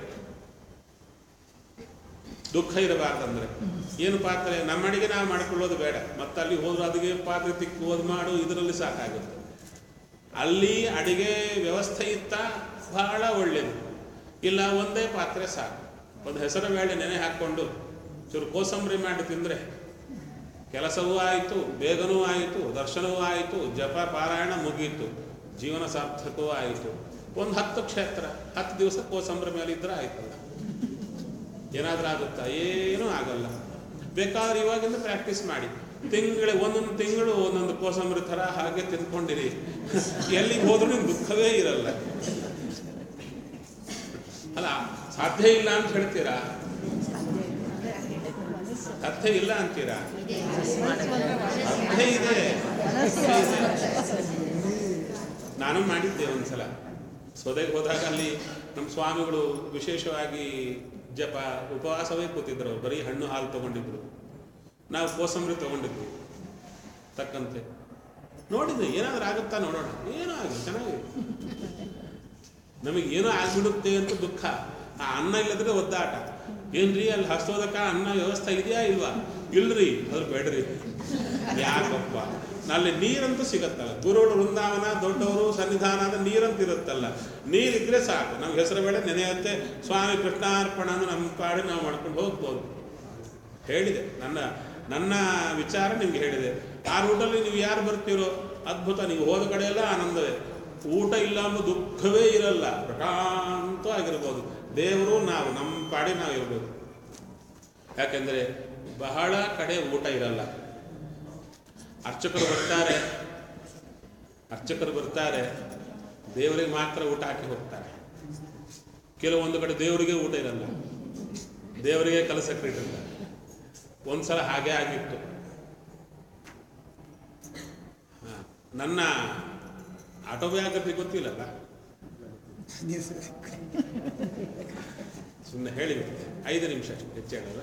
ದುಃಖ ಇರಬಾರ್ದಂದ್ರೆ ಏನು ಪಾತ್ರೆ ನಮ್ಮ ಅಡಿಗೆ ನಾವು ಮಾಡ್ಕೊಳ್ಳೋದು ಬೇಡ ಮತ್ತೆ ಅಲ್ಲಿ ಹೋದ್ರು ಅದಕ್ಕೆ ಪಾತ್ರೆ ತಿಕ್ಕೋದು ಮಾಡು ಇದರಲ್ಲಿ ಸಾಕಾಗುತ್ತೆ ಅಲ್ಲಿ ಅಡಿಗೆ ವ್ಯವಸ್ಥೆ ಇತ್ತ ಬಹಳ ಒಳ್ಳೆಯದು ಇಲ್ಲ ಒಂದೇ ಪಾತ್ರೆ ಸಾಕು ಒಂದು ಹೆಸರು ಬೇಳೆ ನೆನೆ ಹಾಕ್ಕೊಂಡು ಚೂರು ಕೋಸಂಬರಿ ಮಾಡಿ ತಿಂದರೆ ಕೆಲಸವೂ ಆಯಿತು ಬೇಗನೂ ಆಯಿತು ದರ್ಶನವೂ ಆಯಿತು ಜಪ ಪಾರಾಯಣ ಮುಗೀತು ಜೀವನ ಸಾರ್ಥಕವೂ ಆಯಿತು ಒಂದು ಹತ್ತು ಕ್ಷೇತ್ರ ಹತ್ತು ದಿವಸ ಕೋಸಂಬರಿ ಮೇಲೆ ಇದ್ರೆ ಆಯ್ತಲ್ಲ ಏನಾದ್ರೂ ಆಗುತ್ತಾ ಏನೂ ಆಗಲ್ಲ ಬೇಕಾದ್ರೆ ಇವಾಗಿಂದ ಪ್ರಾಕ್ಟೀಸ್ ಮಾಡಿ ತಿಂಗಳ ಒಂದೊಂದು ತಿಂಗಳು ಒಂದೊಂದು ಕೋಸಂಬರಿ ಥರ ಹಾಗೆ ತಿಂದ್ಕೊಂಡಿರಿ ಎಲ್ಲಿಗೆ ಹೋದ್ರೂ ನಿಮ್ಗೆ ದುಃಖವೇ ಇರಲ್ಲ ಅಲ್ಲ ಸಾಧ್ಯ ಇಲ್ಲ ಅಂತ ಹೇಳ್ತೀರಾ ಸಾಧ್ಯ ಇಲ್ಲ ಅಂತೀರಾ ಸಾಧ್ಯ ಇದೆ ಸಾಧ್ಯ ಇದೆ. ನಾನು ಮಾಡಿದ್ದೆ ಒಂದ್ಸಲ ಸೊದೆಗೆ ಹೋದಾಗ ಅಲ್ಲಿ ನಮ್ಮ ಸ್ವಾಮಿಗಳು ವಿಶೇಷವಾಗಿ ಜಪ ಉಪವಾಸವೇ ಕೂತಿದ್ರು ಬರೀ ಹಣ್ಣು ಹಾಲು ತಗೊಂಡಿದ್ರು ನಾವು ಕೋಸಂಬರಿ ತಗೊಂಡಿದ್ವಿ ತಕ್ಕಂತೆ ನೋಡಿದ್ವಿ ಏನಾದ್ರೂ ಆಗುತ್ತಾ ನೋಡೋಣ ಏನೂ ಆಗಲಿ ಚೆನ್ನಾಗಿದೆ ನಮಗೆ ಏನೋ ಆಗ್ಬಿಡುತ್ತೆ ಅಂತ ದುಃಖ ಆ ಅನ್ನ ಇಲ್ಲದ್ರೆ ಒದ್ದಾಟ ಏನ್ರಿ ಅಲ್ಲಿ ಹಸ್ತೋದಕ ಅನ್ನ ವ್ಯವಸ್ಥೆ ಇದೆಯಾ ಇಲ್ವಾ ಇಲ್ರಿ ಅದ್ರ ಬೇಡ್ರಿ ಯಾಕಪ್ಪ ಅಲ್ಲಿ ನೀರಂತೂ ಸಿಗತ್ತಲ್ಲ ಗುರುಗಳು ವೃಂದಾವನ ದೊಡ್ಡವರು ಸನ್ನಿಧಾನ ಅಂದ್ರೆ ನೀರಂತ ಇರುತ್ತಲ್ಲ ನೀರಿದ್ರೆ ಸಾಕು ನಮ್ಗೆ ಹೆಸರು ಬೇಡ ನೆನೆಯುತ್ತೆ ಸ್ವಾಮಿ ಕೃಷ್ಣಾರ್ಪಣ ಅಂದ್ರೆ ನಮ್ಮ ಪಾಡಿ ನಾವು ಮಾಡ್ಕೊಂಡು ಹೋಗ್ಬೋದು ಹೇಳಿದೆ ನನ್ನ ನನ್ನ ವಿಚಾರ ನಿಮ್ಗೆ ಹೇಳಿದೆ ಆ ರೂಟಲ್ಲಿ ನೀವು ಯಾರು ಬರ್ತೀರೋ ಅದ್ಭುತ ನೀವು ಹೋದ ಕಡೆ ಎಲ್ಲ ಆನಂದವೇ ಊಟ ಇಲ್ಲ ಅನ್ನೋ ದುಃಖವೇ ಇರಲ್ಲ ಪ್ರಶಾಂತವಾಗಿರ್ಬೋದು ದೇವರು ನಾವು ನಮ್ಮ ಪಾಡಿ ನಾವು ಇರ್ಬೋದು ಯಾಕೆಂದರೆ ಬಹಳ ಕಡೆ ಊಟ ಇರಲ್ಲ ಅರ್ಚಕರು ಬರ್ತಾರೆ ಅರ್ಚಕರು ಬರ್ತಾರೆ ದೇವರಿಗೆ ಮಾತ್ರ ಊಟ ಹಾಕಿ ಹೋಗ್ತಾರೆ ಕೆಲವೊಂದು ಕಡೆ ದೇವರಿಗೆ ಊಟ ಇರಲ್ಲ ದೇವರಿಗೆ ಕೆಲಸಕ್ಕೆ ಇರಲ್ಲ ಒಂದ್ಸಲ ಹಾಗೆ ಆಗಿತ್ತು ಹಾ, ನನ್ನ ಆಟೋಬಯೋಗ್ರಫಿ ಗೊತ್ತಿಲ್ಲಲ್ಲ ನೀವು ಸರಿ ಸುಮ್ಮನೆ ಹೇಳಿಬಿಟ್ಟೆ ಐದು ನಿಮಿಷ ಅಷ್ಟೇ ಹೆಚ್ಚು ಹೇಳಲ್ಲ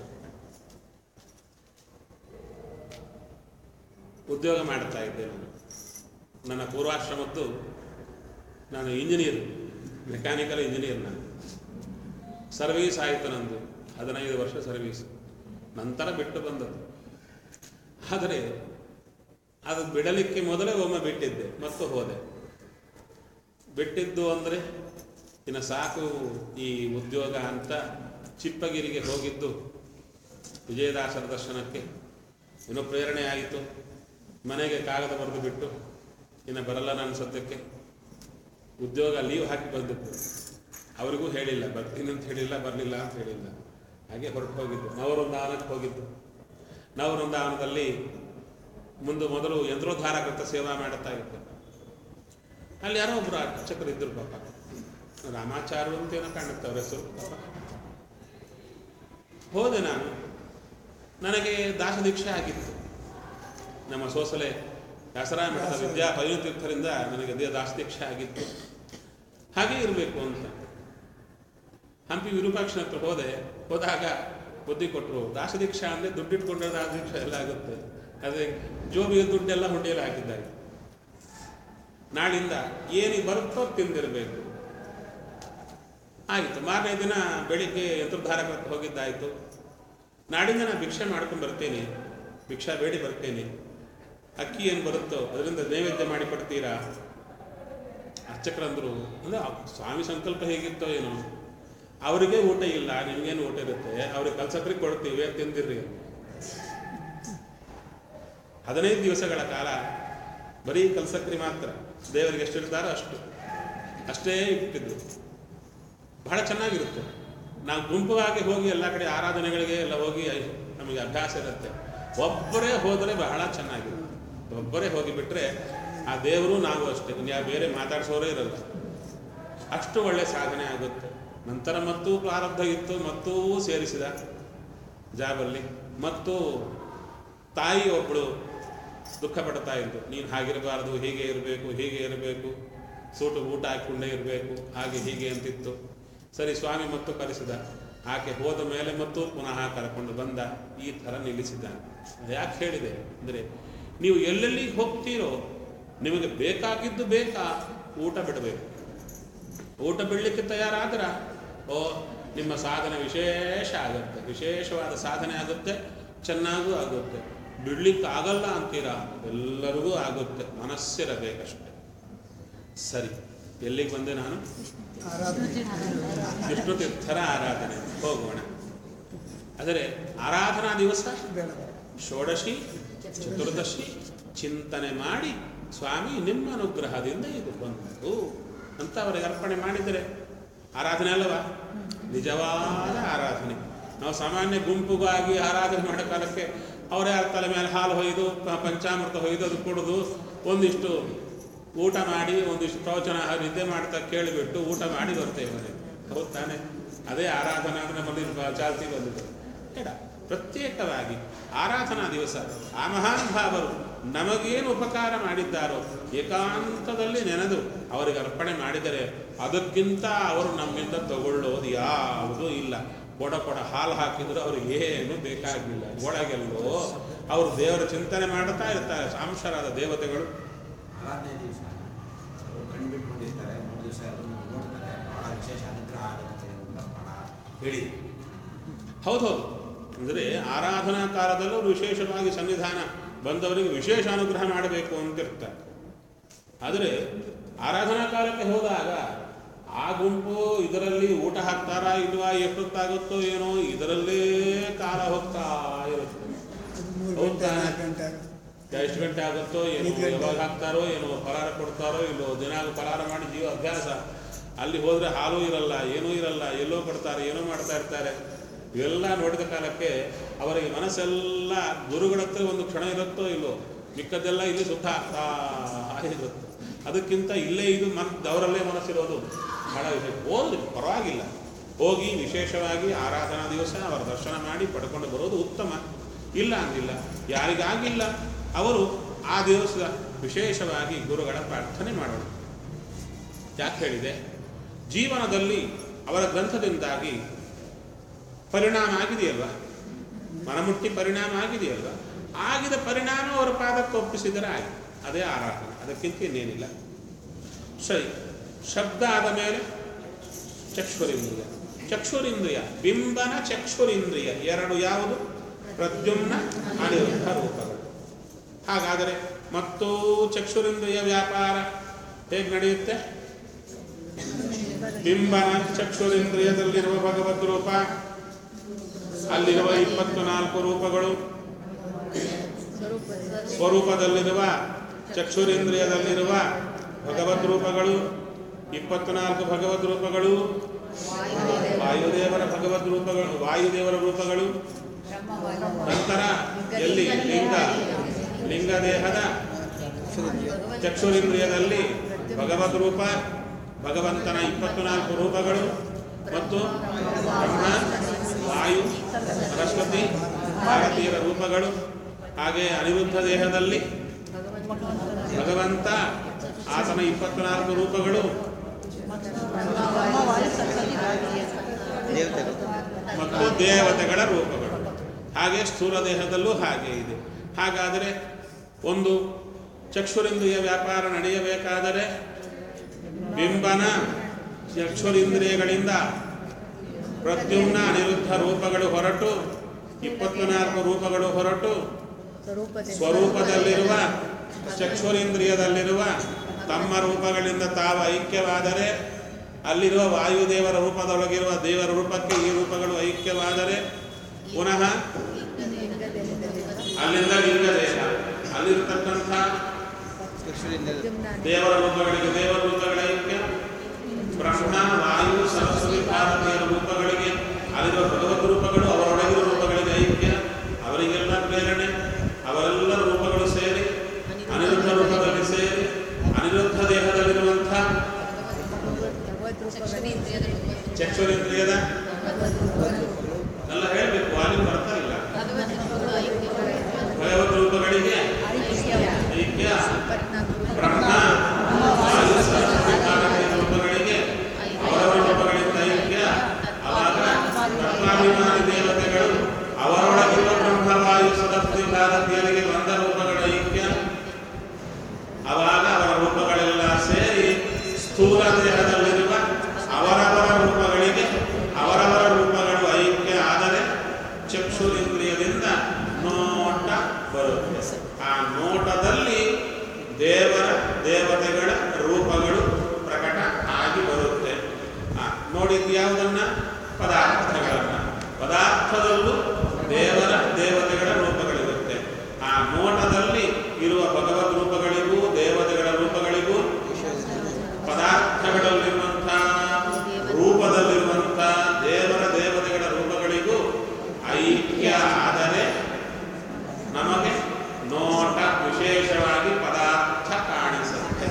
ಉದ್ಯೋಗ ಮಾಡ್ತಾ ಇದ್ದೆ ನಾನು ನನ್ನ ಪೂರ್ವಾಶ್ರಮದ್ದು ನಾನು ಇಂಜಿನಿಯರ್ ಮೆಕ್ಯಾನಿಕಲ್ ಇಂಜಿನಿಯರ್ ನಾನು ಸರ್ವೀಸ್ ಆಯಿತು ನಂದು ಹದಿನೈದು ವರ್ಷ ಸರ್ವೀಸ್ ನಂತರ ಬಿಟ್ಟು ಬಂದದ್ದು ಆದರೆ ಅದು ಬಿಡಲಿಕ್ಕೆ ಮೊದಲೇ ಒಮ್ಮೆ ಬಿಟ್ಟಿದ್ದೆ ಮತ್ತು ಹೋದೆ ಬಿಟ್ಟಿದ್ದು ಅಂದರೆ ಇನ್ನು ಸಾಕು ಈ ಉದ್ಯೋಗ ಅಂತ ಚಿಪ್ಪಗಿರಿಗೆ ಹೋಗಿದ್ದು ವಿಜಯದಾಸರ ದರ್ಶನಕ್ಕೆ ಇನ್ನೂ ಪ್ರೇರಣೆ ಆಯಿತು ಮನೆಗೆ ಕಾಗದ ಬರೆದು ಬಿಟ್ಟು ಇನ್ನು ಬರಲ್ಲ ನನ್ನ ಸದ್ಯಕ್ಕೆ ಉದ್ಯೋಗ ಲೀವ್ ಹಾಕಿ ಬಂದಿದ್ದು ಅವರಿಗೂ ಹೇಳಿಲ್ಲ ಬರ್ತೀನಿ ಅಂತ ಹೇಳಿಲ್ಲ ಬರಲಿಲ್ಲ ಅಂತ ಹೇಳಿಲ್ಲ ಹಾಗೆ ಹೊರಟು ಹೋಗಿದ್ದು ನವವೃಂದಾವನಕ್ಕೆ ಹೋಗಿದ್ದು ನವವೃಂದಾವನದಲ್ಲಿ ಮುಂದೆ ಮೊದಲು ಯಂತ್ರೋದ್ಧಾರಕರ್ತ ಸೇವಾ ಮಾಡುತ್ತಾ ಇತ್ತು ಅಲ್ಲಿ ಯಾರೋ ಒಬ್ರು ಅರ್ಚಕರು ಇದ್ರು ಪಾಪ ರಾಮಾಚಾರ್ಯ ಅಂತ ಏನೋ ಕಾಣುತ್ತೆ ಅವ್ರ ಹೆಸರು ಪಾಪ ಹೋದೆ ನಾನು ನನಗೆ ದಾಸದೀಕ್ಷೆ ಆಗಿತ್ತು ನಮ್ಮ ಸೋಸಲೆ ವ್ಯಾಸರಾಯ ಮಠದ ವಿದ್ಯಾ ಪೈನುತೀರ್ಥರಿಂದ ನನಗೆ ದೇ ದಾಸದೀಕ್ಷೆ ಆಗಿತ್ತು ಹಾಗೆ ಇರಬೇಕು ಅಂತ ಹಂಪಿ ವಿರೂಪಾಕ್ಷನ ಹತ್ರ ಹೋದೆ ಹೋದಾಗ ಬುದ್ಧಿ ಕೊಟ್ಟರು ದಾಸದೀಕ್ಷಾ ಅಂದರೆ ದುಡ್ಡಿಟ್ಕೊಂಡ್ರೆ ದಾಸದೀಕ್ಷಾ ಎಲ್ಲ ಆಗುತ್ತೆ ಅದೇ ಜೋಬಿಗೆ ದುಡ್ಡೆಲ್ಲ ಹುಂಡಿಯಲ್ಲಿ ಹಾಕಿದ್ದಾರೆ ನಾಳಿಂದ ಏನಿಗೆ ಬರುತ್ತೋ ತಿಂದಿರಬೇಕು ಆಯಿತು ಮಾರನೇ ದಿನ ಬೆಳಿಗ್ಗೆ ಯಂತ್ರಧಾರಕಕ್ಕೆ ಹೋಗಿದ್ದಾಯಿತು ನಾಡಿಂದ ನಾನು ಭಿಕ್ಷೆ ಮಾಡ್ಕೊಂಡು ಬರ್ತೇನೆ ಭಿಕ್ಷಾ ಬೇಡಿ ಬರ್ತೇನೆ ಅಕ್ಕಿ ಏನು ಬರುತ್ತೋ ಅದರಿಂದ ನೈವೇದ್ಯ ಮಾಡಿ ಕೊಡ್ತೀರಾ ಅರ್ಚಕರಂದ್ರು ಅಂದರೆ ಆ ಸ್ವಾಮಿ ಸಂಕಲ್ಪ ಹೇಗಿತ್ತೋ ಏನೋ ಅವರಿಗೆ ಊಟ ಇಲ್ಲ ನಿಮಗೇನು ಊಟ ಇರುತ್ತೆ ಅವ್ರಿಗೆ ಕಲ್ಸಕ್ರಿಗೆ ಕೊಡ್ತೀವಿ ತಿಂದಿರ್ರಿ ಹದಿನೈದು ದಿವಸಗಳ ಕಾಲ ಬರೀ ಕಲ್ಸಕ್ರಿ ಮಾತ್ರ ದೇವರಿಗೆ ಎಷ್ಟು ಇರ್ತಾರೋ ಅಷ್ಟು ಅಷ್ಟೇ ಇಟ್ಟಿದ್ರು ಬಹಳ ಚೆನ್ನಾಗಿರುತ್ತೆ ನಾವು ಗುಂಪುವಾಗಿ ಹೋಗಿ ಎಲ್ಲ ಕಡೆ ಆರಾಧನೆಗಳಿಗೆ ಎಲ್ಲ ಹೋಗಿ ನಮಗೆ ಅಭ್ಯಾಸ ಇರುತ್ತೆ ಒಬ್ಬರೇ ಹೋದರೆ ಬಹಳ ಚೆನ್ನಾಗಿರುತ್ತೆ ಒಬ್ಬರೇ ಹೋಗಿಬಿಟ್ರೆ ಆ ದೇವರು ನಾವು ಅಷ್ಟೇ ಯಾವ ಬೇರೆ ಮಾತಾಡ್ಸೋರೇ ಇರಲ್ಲ ಅಷ್ಟು ಒಳ್ಳೆ ಸಾಧನೆ ಆಗುತ್ತೆ ನಂತರ ಮತ್ತೂ ಪ್ರಾರಬ್ಧ ಇತ್ತು ಮತ್ತೂ ಸೇರಿಸಿದ ಜಾಬಲ್ಲಿ ಮತ್ತು ತಾಯಿ ಒಬ್ಬಳು ದುಃಖ ಪಡ್ತಾ ಇದ್ದು ನೀನು ಹಾಗಿರಬಾರ್ದು ಹೀಗೆ ಇರಬೇಕು ಹೀಗೆ ಇರಬೇಕು ಸೂಟು ಊಟ ಹಾಕೊಂಡೇ ಇರಬೇಕು ಹಾಗೆ ಹೀಗೆ ಅಂತಿತ್ತು ಸರಿ ಸ್ವಾಮಿ ಮತ್ತು ಕರೆಸಿದ ಆಕೆ ಹೋದ ಮೇಲೆ ಮತ್ತು ಪುನಃ ಕರ್ಕೊಂಡು ಬಂದ ಈ ಥರ ನಿಲ್ಲಿಸಿದ್ದಾನೆ ಯಾಕೆ ಹೇಳಿದೆ ಅಂದರೆ ನೀವು ಎಲ್ಲೆಲ್ಲಿ ಹೋಗ್ತೀರೋ ನಿಮಗೆ ಬೇಕಾಗಿದ್ದು ಬೇಕಾ ಊಟ ಬಿಡಬೇಕು ಊಟ ಬಿಡಲಿಕ್ಕೆ ತಯಾರಾದ್ರೆ ಓ ನಿಮ್ಮ ಸಾಧನೆ ವಿಶೇಷ ಆಗುತ್ತೆ ವಿಶೇಷವಾದ ಸಾಧನೆ ಆಗುತ್ತೆ ಚೆನ್ನಾಗೂ ಆಗುತ್ತೆ ಬಿಡ್ಲಿಕ್ಕೆ ಆಗಲ್ಲ ಅಂತೀರಾ ಎಲ್ಲರಿಗೂ ಆಗುತ್ತೆ ಮನಸ್ಸಿರಬೇಕಷ್ಟೆ ಸರಿ ಎಲ್ಲಿಗೆ ಬಂದೆ ನಾನು ಆರಾಧನೆ ವಿಷ್ಣು ತೀರ್ಥರ ಆರಾಧನೆ ಹೋಗೋಣ ಆದರೆ ಆರಾಧನಾ ದಿವಸ ಬೇಡ ಷೋಡಶಿ ಚತುರ್ದಶಿ ಚಿಂತನೆ ಮಾಡಿ ಸ್ವಾಮಿ ನಿಮ್ಮ ಅನುಗ್ರಹದಿಂದ ಇದು ಬಂತು ಅಂತ ಅವರಿಗೆ ಅರ್ಪಣೆ ಮಾಡಿದರೆ ಆರಾಧನೆ ಅಲ್ಲವಾ ನಿಜವಾದ ಆರಾಧನೆ ನಾವು ಸಾಮಾನ್ಯ ಗುಂಪುಗಾಗಿ ಆರಾಧನೆ ಮಾಡೋ ಕಾಲಕ್ಕೆ ಅವರೇ ತಲೆ ಮೇಲೆ ಹಾಲು ಹೊಯ್ದು ಪ- ಪಂಚಾಮೃತ ಹೊಯ್ದು ಅದು ಕುಡಿದು ಒಂದಿಷ್ಟು ಊಟ ಮಾಡಿ ಒಂದಿಷ್ಟು ಪ್ರವಚನ ನಿದ್ದೆ ಮಾಡ್ತಾ ಕೇಳಿಬಿಟ್ಟು ಊಟ ಮಾಡಿ ಬರ್ತೇವೆ ಮನೆಗೆ ಹೌದು ತಾನೆ ಅದೇ ಆರಾಧನಾ ಅಂದ್ರೆ ನಮ್ಮಲ್ಲಿ ಬ- ಚಾಲ್ತಿ ಬಂದಿದೆ ಬೇಡ ಪ್ರತ್ಯೇಕವಾಗಿ ಆರಾಧನಾ ದಿವಸ ಆ ಮಹಾನುಭಾವರು ನಮಗೇನು ಉಪಕಾರ ಮಾಡಿದ್ದಾರೋ ಏಕಾಂತದಲ್ಲಿ ನೆನೆದು ಅವರಿಗೆ ಅರ್ಪಣೆ ಮಾಡಿದರೆ ಅದಕ್ಕಿಂತ ಅವರು ನಮ್ಮಿಂದ ತಗೊಳ್ಳೋದು ಯಾವುದೂ ಇಲ್ಲ ಕೊಡ ಕೊಡ ಹಾಲು ಹಾಕಿದ್ರು ಅವ್ರಿಗೆ ಏನು ಬೇಕಾಗಿಲ್ಲ ಒಳಗೆಲ್ಲೋ ಅವರು ದೇವರ ಚಿಂತನೆ ಮಾಡುತ್ತಾ ಇರ್ತಾರೆ ಸಾಂಶರಾದ ದೇವತೆಗಳು ಆರಾಧನೆ ದಿವಸ ಅವರು ಕಣ್ಬಿಟ್ಕೊಂಡಿರ್ತಾರೆ ಮೂರು ದಿವಸ ಅದನ್ನು ನೋಡ್ತಾರೆ ಬಹಳ ವಿಶೇಷ ಅನುಗ್ರಹ ಆಗುತ್ತೆ ಅಂತ ಬಹಳ ಹೇಳಿ ಹೌದೌದು ಅಂದರೆ ಆರಾಧನಾ ಕಾಲದಲ್ಲೂ ವಿಶೇಷವಾಗಿ ಸನ್ನಿಧಾನ ಬಂದವರಿಗೆ ವಿಶೇಷ ಅನುಗ್ರಹ ಮಾಡಬೇಕು ಅಂತ ಇರ್ತಾರೆ ಆದರೆ ಆರಾಧನಾ ಕಾಲಕ್ಕೆ ಹೋದಾಗ ಆ ಗುಂಪು ಇದರಲ್ಲಿ ಊಟ ಹಾಕ್ತಾರಾ ಇಲ್ವಾ ಎಷ್ಟೊತ್ತಾಗುತ್ತೋ ಏನೋ ಇದರಲ್ಲೇ ಕಾಲ ಹೋಗ್ತಾ ಇರುತ್ತೆ ಅದು ಮೂರು ಹೌದಾ? ಗಂಟೆ ನಾಲ್ಕು ಗಂಟೆ ಆಗುತ್ತೆ ಎಷ್ಟು ಗಂಟೆ ಆಗುತ್ತೋ ಏನೋ ಐದು ಗಂಟೆ. ಯಾವಾಗ ಹಾಕ್ತಾರೋ ಏನೋ ಫಲಾರ ಕೊಡ್ತಾರೋ ಇಲ್ಲೋ ದಿನ ಫಲಾರ ಮಾಡಿ ಜೀವ ಅಭ್ಯಾಸ ಅಲ್ಲಿ ಹೋದ್ರೆ ಹಾಲು ಇರಲ್ಲ ಏನೂ ಇರಲ್ಲ ಎಲ್ಲೋ ಕೊಡ್ತಾರೆ ಏನೋ ಮಾಡ್ತಾ ಇರ್ತಾರೆ ಇವೆಲ್ಲ ನೋಡಿದ ಕಾಲಕ್ಕೆ ಅವರಿಗೆ ಮನಸ್ಸೆಲ್ಲ ಗುರುಗಳ ಹತ್ರ ಒಂದು ಕ್ಷಣ ಇರುತ್ತೋ ಇಲ್ಲೋ ಮಿಕ್ಕದ್ದೆಲ್ಲ ಇಲ್ಲಿ ಸುತ್ತ ಆಗ್ತಾ ಇರುತ್ತೆ ಅದಕ್ಕಿಂತ ಇಲ್ಲೇ ಇದು ಮನ್ ಅವರಲ್ಲೇ ಮನಸ್ಸಿರೋದು ಬಹಳ ವಿಶೇಷ ಹೋದ್ರೆ ಪರವಾಗಿಲ್ಲ ಹೋಗಿ ವಿಶೇಷವಾಗಿ ಆರಾಧನಾ ದಿವಸ ಅವರ ದರ್ಶನ ಮಾಡಿ ಪಡ್ಕೊಂಡು ಬರೋದು ಉತ್ತಮ ಇಲ್ಲ ಅಂದಿಲ್ಲ ಯಾರಿಗಾಗಿಲ್ಲ ಅವರು ಆ ದಿವಸ ವಿಶೇಷವಾಗಿ ಗುರುಗಳ ಪ್ರಾರ್ಥನೆ ಮಾಡೋಣ ಯಾಕೆ ಹೇಳಿದೆ ಜೀವನದಲ್ಲಿ ಅವರ ಗ್ರಂಥದಿಂದಾಗಿ ಪರಿಣಾಮ ಆಗಿದೆಯಲ್ವಾ ಮನಮುಟ್ಟಿ ಪರಿಣಾಮ ಆಗಿದೆಯಲ್ವಾ ಆಗಿದ ಪರಿಣಾಮ ಅವರ ಪಾದಕ್ಕೆ ಒಪ್ಪಿಸಿದರೆ ಆಗಿ ಅದೇ ಆರಾಧನೆ ಅದಕ್ಕಿಂತ ಇನ್ನೇನಿಲ್ಲ ಸರಿ ಶಬ್ದ ಆದ ಮೇಲೆ ಚಕ್ಷುರಿಂದ್ರಿಯ ಚಕ್ಷುರಿಂದ್ರಿಯ ಬಿಂಬನ ಚಕ್ಷುರಿಂದ್ರಿಯ ಎರಡು ಯಾವುದು ಪ್ರದ್ಯುಮ್ನ ಅನಿರುದ್ಧ ರೂಪಗಳು ಹಾಗಾದರೆ ಮತ್ತು ಚಕ್ಷುರಿಂದ್ರಿಯ ವ್ಯಾಪಾರ ಹೇಗೆ ನಡೆಯುತ್ತೆ ಬಿಂಬನ ಚಕ್ಷುರಿಂದ್ರಿಯದಲ್ಲಿರುವ ಭಗವದ್ ರೂಪ ಅಲ್ಲಿರುವ ಇಪ್ಪತ್ತು ನಾಲ್ಕು ರೂಪಗಳು ಸ್ವರೂಪದಲ್ಲಿರುವ ಚಕ್ಷುರೇಂದ್ರಿಯದಲ್ಲಿರುವ ಭಗವದ್ ರೂಪಗಳು ಇಪ್ಪತ್ನಾಲ್ಕು ಭಗವದ್ ರೂಪಗಳು ವಾಯುದೇವರ ಭಗವದ್ ರೂಪಗಳು ವಾಯುದೇವರ ರೂಪಗಳು ನಂತರ ಎಲ್ಲಿ ಲಿಂಗ ಲಿಂಗ ದೇಹದ ಚಕ್ಷುರೇಂದ್ರಿಯದಲ್ಲಿ ಭಗವದ್ ರೂಪ ಭಗವಂತನ ಇಪ್ಪತ್ನಾಲ್ಕು ರೂಪಗಳು ಮತ್ತು ಬ್ರಹ್ಮ ವಾಯು ಸರಸ್ವತಿ ಭಾರತೀಯರ ರೂಪಗಳು ಹಾಗೆ ಅನಿರುದ್ಧ ದೇಹದಲ್ಲಿ ಭಗವಂತ ಆತನ ಇಪ್ಪತ್ನಾಲ್ಕು ರೂಪಗಳು ದೇವತೆಗಳು ಮತ್ತು ದೇವತೆಗಳ ರೂಪಗಳು ಹಾಗೆ ಸ್ಥೂಲ ದೇಹದಲ್ಲೂ ಹಾಗೆ ಇದೆ ಹಾಗಾದರೆ ಒಂದು ಚಕ್ಷುರಿಂದ್ರಿಯ ವ್ಯಾಪಾರ ನಡೆಯಬೇಕಾದರೆ ಬಿಂಬನ ಚಕ್ಷುರಿಂದ್ರಿಯಗಳಿಂದ ಪ್ರದ್ಯುಮ್ನ ಅನಿರುದ್ಧ ರೂಪಗಳು ಹೊರಟು ಇಪ್ಪತ್ನಾಲ್ಕು ರೂಪಗಳು ಹೊರಟು ಸ್ವರೂಪದಲ್ಲಿರುವ ಚಕ್ಷುರೇಂದ್ರಿಯದಲ್ಲಿರುವ ತಮ್ಮ ರೂಪಗಳಿಂದ ತಾವು ಐಕ್ಯವಾದರೆ ಅಲ್ಲಿರುವ ವಾಯುದೇವರ ರೂಪದೊಳಗಿರುವ ದೇವರ ರೂಪಕ್ಕೆ ಈ ರೂಪಗಳು ಐಕ್ಯವಾದರೆ ಪುನಃ ಅಲ್ಲಿಂದ ಲಿಂಗದೇಹ ಅಲ್ಲಿರ್ತಕ್ಕಂಥ ಚಕ್ಷುರಿಂದ ದೇವರ ರೂಪಗಳಿಗೆ ದೇವರ ರೂಪಗಳ ಐಕ್ಯ ಬ್ರಹ್ಮ ವಾಯು ಸರಸ್ವತಿ ಭಾರತೀಯರ ರೂಪಗಳಿಗೆ ಅಲ್ಲಿರುವ ಭಗವತ್ ರೂಪಗಳು ಅವರೊಳಗಿರುವ ರೂಪಗಳಿಗೆ ಐಕ್ಯ ಅವರಿಗೆಲ್ಲ ಪ್ರೇರಣೆ ಅವರೆಲ್ಲ ರೂಪಗಳು ಸೇರಿ ಅನಿರುದ್ಧ ರೂಪದಲ್ಲಿ ಸೇರಿ ಅನಿರುದ್ಧ ದೇಹದಲ್ಲಿರುವಂಥ ಚಕ್ಷುರೇಂದ್ರಿಯದ ಎಲ್ಲ ಹೇಳಬೇಕು ಅಲ್ಲಿ ಬರ್ತಾ ಇಲ್ಲ ಭಗವತ್ ರೂಪಗಳಿಗೆ ಐಕ್ಯ ಬ್ರಹ್ಮ ವಾಯು ಸರಸ್ವತಿ ಭಾರತೀಯ ರೂಪಗಳಿಗೆ ಅವರವರ ರೂಪಗಳಿಂದ ಐಕ್ಯ ಅವಾಗ ಬ್ರಹ್ಮಾಭಿಮಾನಿ ದೇವತೆಗಳು ಅವರೊಳಗಿರುವ ಬ್ರಹ್ಮ ವಾಯು ಸರಸ್ವತಿ ಭಾರತೀಯರಿಗೆ ಒಂದ ರೂಪಗಳ ಐಕ್ಯ ಅವಾಗ ಅವರ ರೂಪಗಳೆಲ್ಲ ಸೇರಿ ಸ್ಥೂಲ ದೇಹದಲ್ಲಿರುವ ಅವರವರ ರೂಪಗಳಿಗೆ ಅವರವರ ರೂಪಗಳು ಐಕ್ಯ ಆದರೆ ಚಕ್ಷುರಿಂದ್ರಿಯದಿಂದ ನೋಟ ಬರುತ್ತೆ ಆ ನೋಟದಲ್ಲಿ ದೇವರ ದೇವತೆಗಳ ರೂಪಗಳು ಪ್ರಕಟ ಆಗಿ ಬರುತ್ತೆ ಆ, ನೋಡಿದ್ದು ಯಾವುದನ್ನ ಪದಾರ್ಥಗಳನ್ನ ಪದಾರ್ಥದಲ್ಲೂ ದೇವರ ದೇವತೆಗಳ ರೂಪಗಳಿರುತ್ತೆ ಆ ನೋಟದಲ್ಲಿ ಇರುವ ಭಗವದ್ ರೂಪಗಳಿಗೂ ದೇವತೆಗಳ ರೂಪಗಳಿಗೂ ಪದಾರ್ಥಗಳಲ್ಲಿರುವಂತಹ ರೂಪದಲ್ಲಿರುವಂತಹ ದೇವರ ದೇವತೆಗಳ ರೂಪಗಳಿಗೂ ಐಕ್ಯ ಆದರೆ ನಮಗೆ ನೋಟ ವಿಶೇಷವಾಗಿ ಪದಾರ್ಥ ಕಾಣಿಸುತ್ತೆ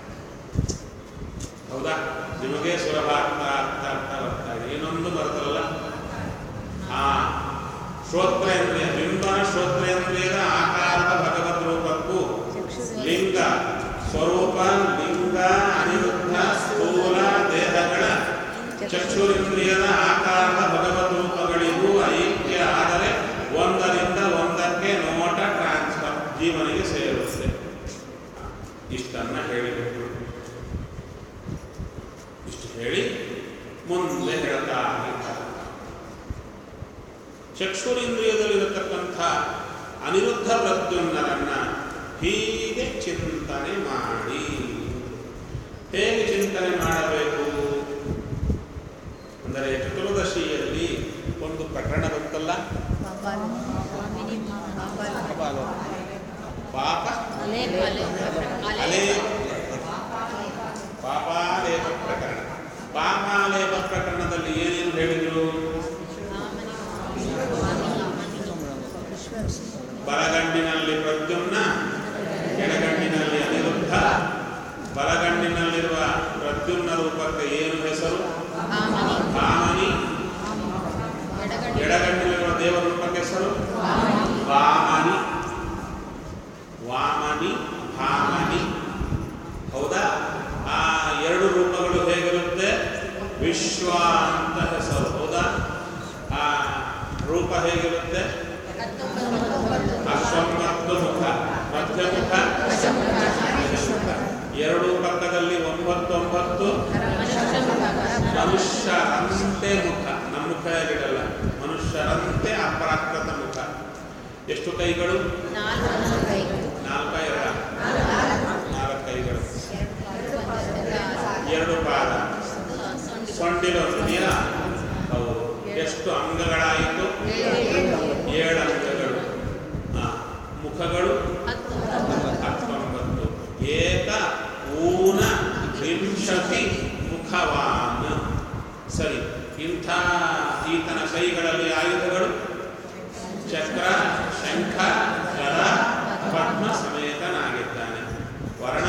ಹೌದಾ ನಿಮಗೆ ಸುಲಭ ಅರ್ಥ ಅರ್ಥ ಅರ್ಥ ಬರ್ತಾ ಇದೆ ಇನ್ನೊಂದು ಬರ್ತಲ್ಲ ಆ ಶ್ರೋತ್ರೇಂದ್ರಿಯ ಬಿಂಬನ ಶ್ರೋತ್ರೇಂದ್ರಿಯದ ಆಕಾರದ ಭಗವದ್ ರೂಪಕ್ಕೂ ಲಿಂಗ ಸ್ವರೂಪ ಲಿಂಗ ಅನಿರುದ್ಧ ಸ್ಥೂಲ ದೇಹಗಳ ಚಕ್ಷುರಿಂದ್ರಿಯದ ಆಕಾರದ ಭಗವದ್ ರೂಪಗಳಿಗೂ ಐಕ್ಯ ಆದರೆ ಒಂದರಿಂದ ಒಂದಕ್ಕೆ ನೋಟ ಟ್ರಾನ್ಸ್ಫರ್ ಜೀವನಿಗೆ ಸೇರುತ್ತೆ ಇಷ್ಟನ್ನ ಹೇಳಿಬಿಟ್ರು ಇಷ್ಟು ಹೇಳಿ ಮುಂದೆ ಹೇಳ್ತಾ ಇದ್ದಾರೆ ಚಕ್ಷುರಿಂದ್ರಿಯದಲ್ಲಿರತಕ್ಕಂಥ ಅನಿರುದ್ಧ ಪ್ರದ್ಯುಮ್ನರನ್ನ ಹೀಗೆ ಚಿಂತನೆ ಮಾಡಿ ಹೇಗೆ ಚಿಂತನೆ ಮಾಡಬೇಕು ಅಂದರೆ ಚತುರ್ದಶಿಯಲ್ಲಿ ಒಂದು ಪ್ರಕರಣ ಬಂತಲ್ಲ ಪಾಪ ಅಲೇ ಪಾಪಾಲೇಪ ಪ್ರಕರಣ ಪಾಪಾಲೇಪ ಪ್ರಕರಣದಲ್ಲಿ ಏನೇನು ಹೇಳಿದರು ಬಲಗಣ್ಣಿನಲ್ಲಿ ಪ್ರದ್ಯುಮ್ನ ಎಡಗಣ್ಣಿನಲ್ಲಿ ಅನಿರುದ್ಧ ಬಲಗಣ್ಣಿನಲ್ಲಿರುವ ಪ್ರದ್ಯುಮ್ನ ರೂಪಕ್ಕೆ ಏನು ಹೆಸರು ಭಾಮನಿ ಎಡಗಣ್ಣಿನಲ್ಲಿರುವ ದೇವರ ರೂಪಕ್ಕೆ ಹೆಸರು ವಾಮನಿ ವಾಮನಿ ಭಾಮನಿ ಹೌದಾ ಆ ಎರಡು ರೂಪಗಳು ಹೇಗಿರುತ್ತೆ ವಿಶ್ವ ಅಂತ ಹೆಸರು ಹೌದಾ ಆ ರೂಪ ಹೇಗಿರುತ್ತೆ ಅಶ್ವತ್ಥತ್ತು ಮುಖ ಮಧ್ಯಮುಖ ಎರಡು ಪಕ್ಕದಲ್ಲಿ ಒಂಬತ್ತೊಂಬತ್ತು ಮನುಷ್ಯರಂತೆ ಮುಖ ನಮ್ಮ ಮುಖ ಹೇಗಿಡಲ್ಲ ಮನುಷ್ಯರಂತೆ ಅಪರಾಕೃತ ಮುಖ ಎಷ್ಟು ಕೈಗಳು ನಾಲ್ಕ ಎರಡ ನಾಲ್ಕು ಕೈಗಳು ಎರಡು ಪಾದ ಸೊಂಡಿಲೊಂದಿದೆಯಾ ಹೌದು ಎಷ್ಟು ಅಂಗಗಳಾಯಿತು ಏಳು ಅಂಗಗಳು ಆ, ಮುಖಗಳು ಹತ್ತೊಂಬತ್ತು ಏಕ ಊನ ವಿಂಶತಿ ಮುಖವಾನ್ ಸರಿ ಇಂಥ ಈತನ ಕೈಗಳಲ್ಲಿ ಆಯುಧಗಳು ಚಕ್ರ ಶಂಖ ಗದ ಪದ್ಮ ಸಮೇತನಾಗಿದ್ದಾನೆ ವರ್ಣ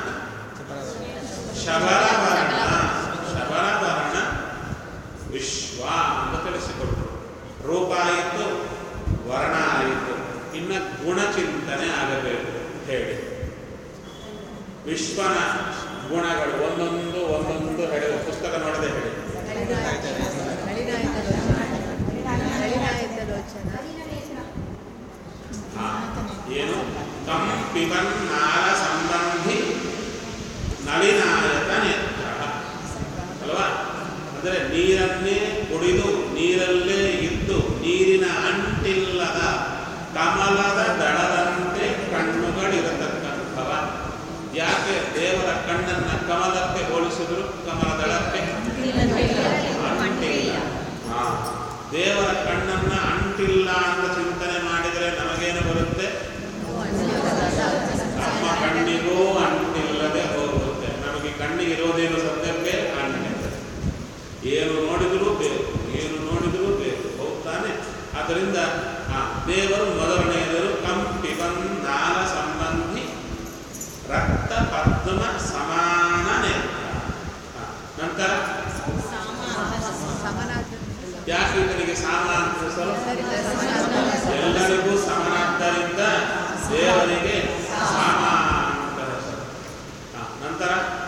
ಶಬರ ವರ್ಣ ಶಬರ ವರ್ಣ ವಿಶ್ವ ಅಂತ ತಿಳಿಸಿಕೊಟ್ರು ರೂಪ ಆಯಿತು ವರ್ಣ ಆಯಿತು ಇನ್ನು ಗುಣಚಿಂತನೆ ಆಗಬೇಕು ಹೇಳಿ ವಿಶ್ವನ ಗುಣಗಳು ಒಂದೊಂದು ಒಂದೊಂದು ಹೇಳಿದ ಪುಸ್ತಕ ನೋಡದೆ ಹೇಳಿ ಹಾ, ಏನು ಕಂ ಪಿಬನ್ ನಾಲ ಸಂಬಂಧಿ ನಳಿನಾಯಕ ನೇತ್ರ ಅಲ್ವಾ ಅಂದರೆ ನೀರನ್ನೇ ಕುಡಿದು ನೀರಲ್ಲೇ ಇದ್ದು ನೀರಿನ ಅಂಟಿಲ್ಲದ ಕಮಲದ ದಳದಂತೆ ಕಣ್ಣುಗಳಿರತಕ್ಕಂಥವ ಯಾಕೆ ದೇವರ ಕಣ್ಣನ್ನ ಕಮಲಕ್ಕೆ ಹೋಲಿಸಿದ್ರು ಕಮಲ ದಳಕ್ಕೆ ಅಂಟಿಲ್ಲ ಹಾ. ದೇವರ ಕಣ್ಣನ್ನ ಅಂಟಿಲ್ಲ ಅಂತ ಚಿಂತನೆ ಮಾಡಿದರೆ ನಮಗೇನು ಬರುತ್ತೆ ನಮ್ಮ ಕಣ್ಣಿಗೂ ಅಂಟಿಲ್ಲದೆ ಹೋಗುತ್ತೆ ನಮಗೆ ಕಣ್ಣಿಗೆ ಇರೋದೇನು ಸದ್ಯಕ್ಕೆ ಅಂಟಿದೆ ಏನು ನೋಡಿದರೂ ಬೇಕು ಏನು ನೋಡಿದರೂ ಬೇಕು ಹೌದಾನೆ ಆದ್ದರಿಂದ ಆ ದೇವರು ಮೊದಲನೆಯದರು ಕಂಪಿಬನ್ ನಾಲ ಸಂಬಂಧಿ ರಕ್ತ ಪದ್ಮ ಸಮಾನ ನೇತ್ರ ಆ, ನಂತರ ಯಾಕೆ ಈತನಿಗೆ ಸಾಮ ಅಂತ ಹೆಸರು ಎಲ್ಲರಿಗೂ ಸಮನಾದ್ದರಿಂದ ದೇವರಿಗೆ ಸಾಮ ಅಂತ ಹೆಸರು ಆ, ನಂತರ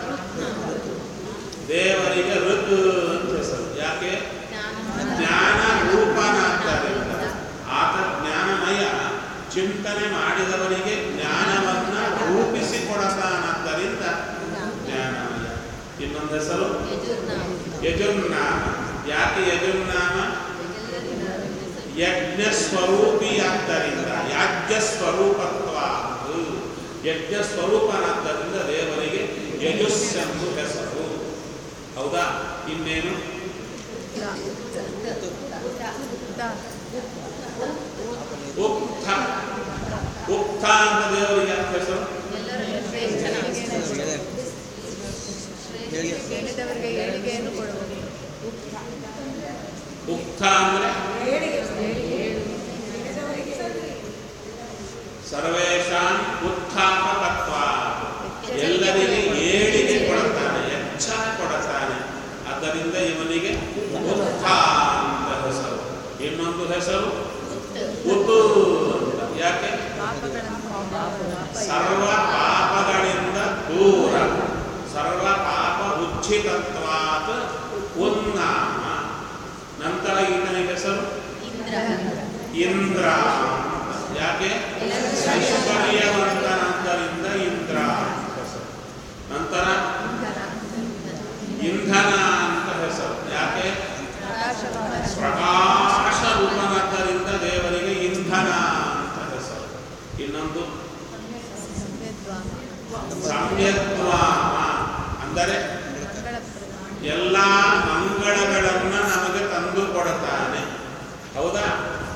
ದೇವರಿಗೆ ಋತು ಅಂತ ಹೆಸರು ಯಾಕೆ ಜ್ಞಾನ ರೂಪನಾದ್ದರಿಂದ ಆತ ಜ್ಞಾನಮಯ ಚಿಂತನೆ ಮಾಡಿದವನಿಗೆ ಜ್ಞಾನವನ್ನ ರೂಪಿಸಿಕೊಡತಾನಾದ್ದರಿಂದ ಜ್ಞಾನಮಯ ಇನ್ನೊಂದು ಹೆಸರು ಯಜುರ್ನಾಮ ಯಾಕೆ ಯಜುರ್ನಾಮ ಯಜ್ಞ ಸ್ವರೂಪಿಯಾದ್ದರಿಂದ ಯಾಜ್ಯ ಸ್ವರೂಪತ್ವ ಯಜ್ಞ ಸ್ವರೂಪನಾದ್ದರಿಂದ ದೇವರಿಗೆ ಯಜುಸ್ ಎಂದು ಹೆಸರು ಹೌದಾ ಇನ್ನೇನು ಉಕ್ತ ಉಕ್ತ ಅಂತ ದೇವರಿಗೆ ಯಾಕೆ ಹೆಸರು ಹೇಳಿದವರಿಗೆ ಏಳಿಗೆಯನ್ನು ಕೊಡುವುದು ಉಕ್ತ ಅಂದ್ರೆ ಸರ್ವೇಶಾಂ ಉತ್ಥಾಪಕತ್ವ ಎಲ್ಲರಿಗೆ ಏಳಿಗೆ ಕೊಡುತ್ತಾನೆ ಎಚ್ಚ ಕೊಡುತ್ತಾನೆ ಆದ್ದರಿಂದ ಇವನಿಗೆ ಉತ್ಥ ಅಂತ ಹೆಸರು ಇನ್ನೊಂದು ಹೆಸರು ಉತು ಅಂತ ಯಾಕೆ ಸರ್ವ ಪಾಪಗಳಿಂದ ದೂರ ಸರ್ವ ಪಾಪ ಉಚ್ಛಿತತ್ವಾತ್ ಉನ್ನಾಮ ನಂತರ ಈತನಿಗೆ ಹೆಸರು ಇಂದ್ರ ಯಾಕೆ ಐಶ್ವರ್ಯವಂತನಂತರಿಂದ ಇಂದ್ರ ಅಂತ ಹೆಸರು ನಂತರ ಇಂಧನ ಅಂತ ಹೆಸರು ಯಾಕೆ ಪ್ರಕಾಶ ರೂಪನಾದ್ದರಿಂದ ದೇವರಿಗೆ ಇಂಧನ ಅಂತ ಹೆಸರು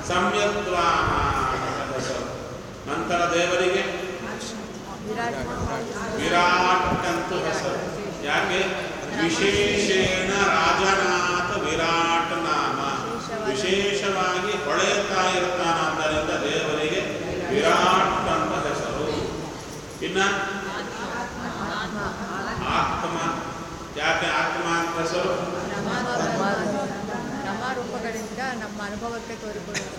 ಸಂಯದ್ವಾಮ ಅಂತ ಹೆಸರು ನಂತರ ದೇವರಿಗೆ ವಿರಾಟ್ ವಿರಾಟ್ ಅಂತೂ ಹೆಸರು ಯಾಕೆ ವಿಶೇಷೇಣ ರಾಜನಾಥ ವಿರಾಟ್ ನಾಮ ವಿಶೇಷವಾಗಿ ಹೊಳೆಯುತ್ತಾ ಇರ್ತಾನಾದ್ದರಿಂದ ದೇವರಿಗೆ ವಿರಾಟ್ ಅಂತ ಹೆಸರು ಇನ್ನ ಆತ್ಮ ಯಾಕೆ ಆತ್ಮ ಅಂತ ಹೆಸರು ನಮ್ಮ ರೂಪಗಳಿಂದ ನಮ್ಮ ಅನುಭವಕ್ಕೆ ತೋರಿಕೊಳ್ಳುವುದು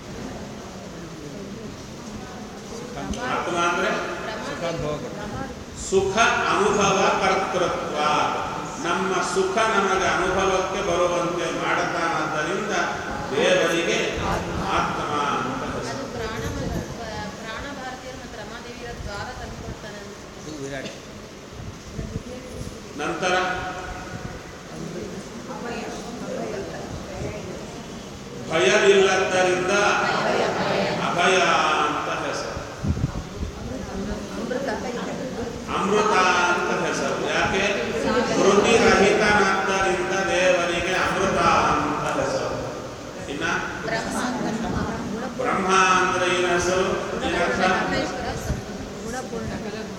ಆತ್ಮ ಅಂದ್ರೆ ಸುಖಾನುಭವ ಸುಖ ಅನುಭವ ಕರ್ತೃತ್ವ ನಮ್ಮ ಸುಖ ನಮಗೆ ಅನುಭವಕ್ಕೆ ಬರುವಂತೆ ಮಾಡುತ್ತಾನಾದ್ದರಿಂದ ದೇವರಿಗೆ ಆತ್ಮ ಅಂತ ಹೆಸರು ಅದು ಪ್ರಾಣ ಪ್ರಾಣ ಭಾರತೀಯರು ಮತ್ತು ರಮಾದೇವಿಯರ ದ್ವಾರ ತಂದುಕೊಡ್ತಾನೆ ಅಂತ ಇದು ವಿರಾಟ್ ನಂತರ ಭಯವಿಲ್ಲದ್ದರಿಂದ ಅಭಯ ಅಂತ ಹೆಸರು ಅಮೃತ ಅಮೃತ ಅಂತ ಹೆಸರು ಯಾಕೆ ಕೃತಿರಹಿತನಾದ್ದರಿಂದ ದೇವರಿಗೆ ಅಮೃತ ಅಂತ ಹೆಸರು ಇನ್ನ ಬ್ರಹ್ಮ ಅಂದ್ರೆ ಏನು ಹೆಸರು ಏನರ್ಥ ಗುಣಪೂರ್ಣ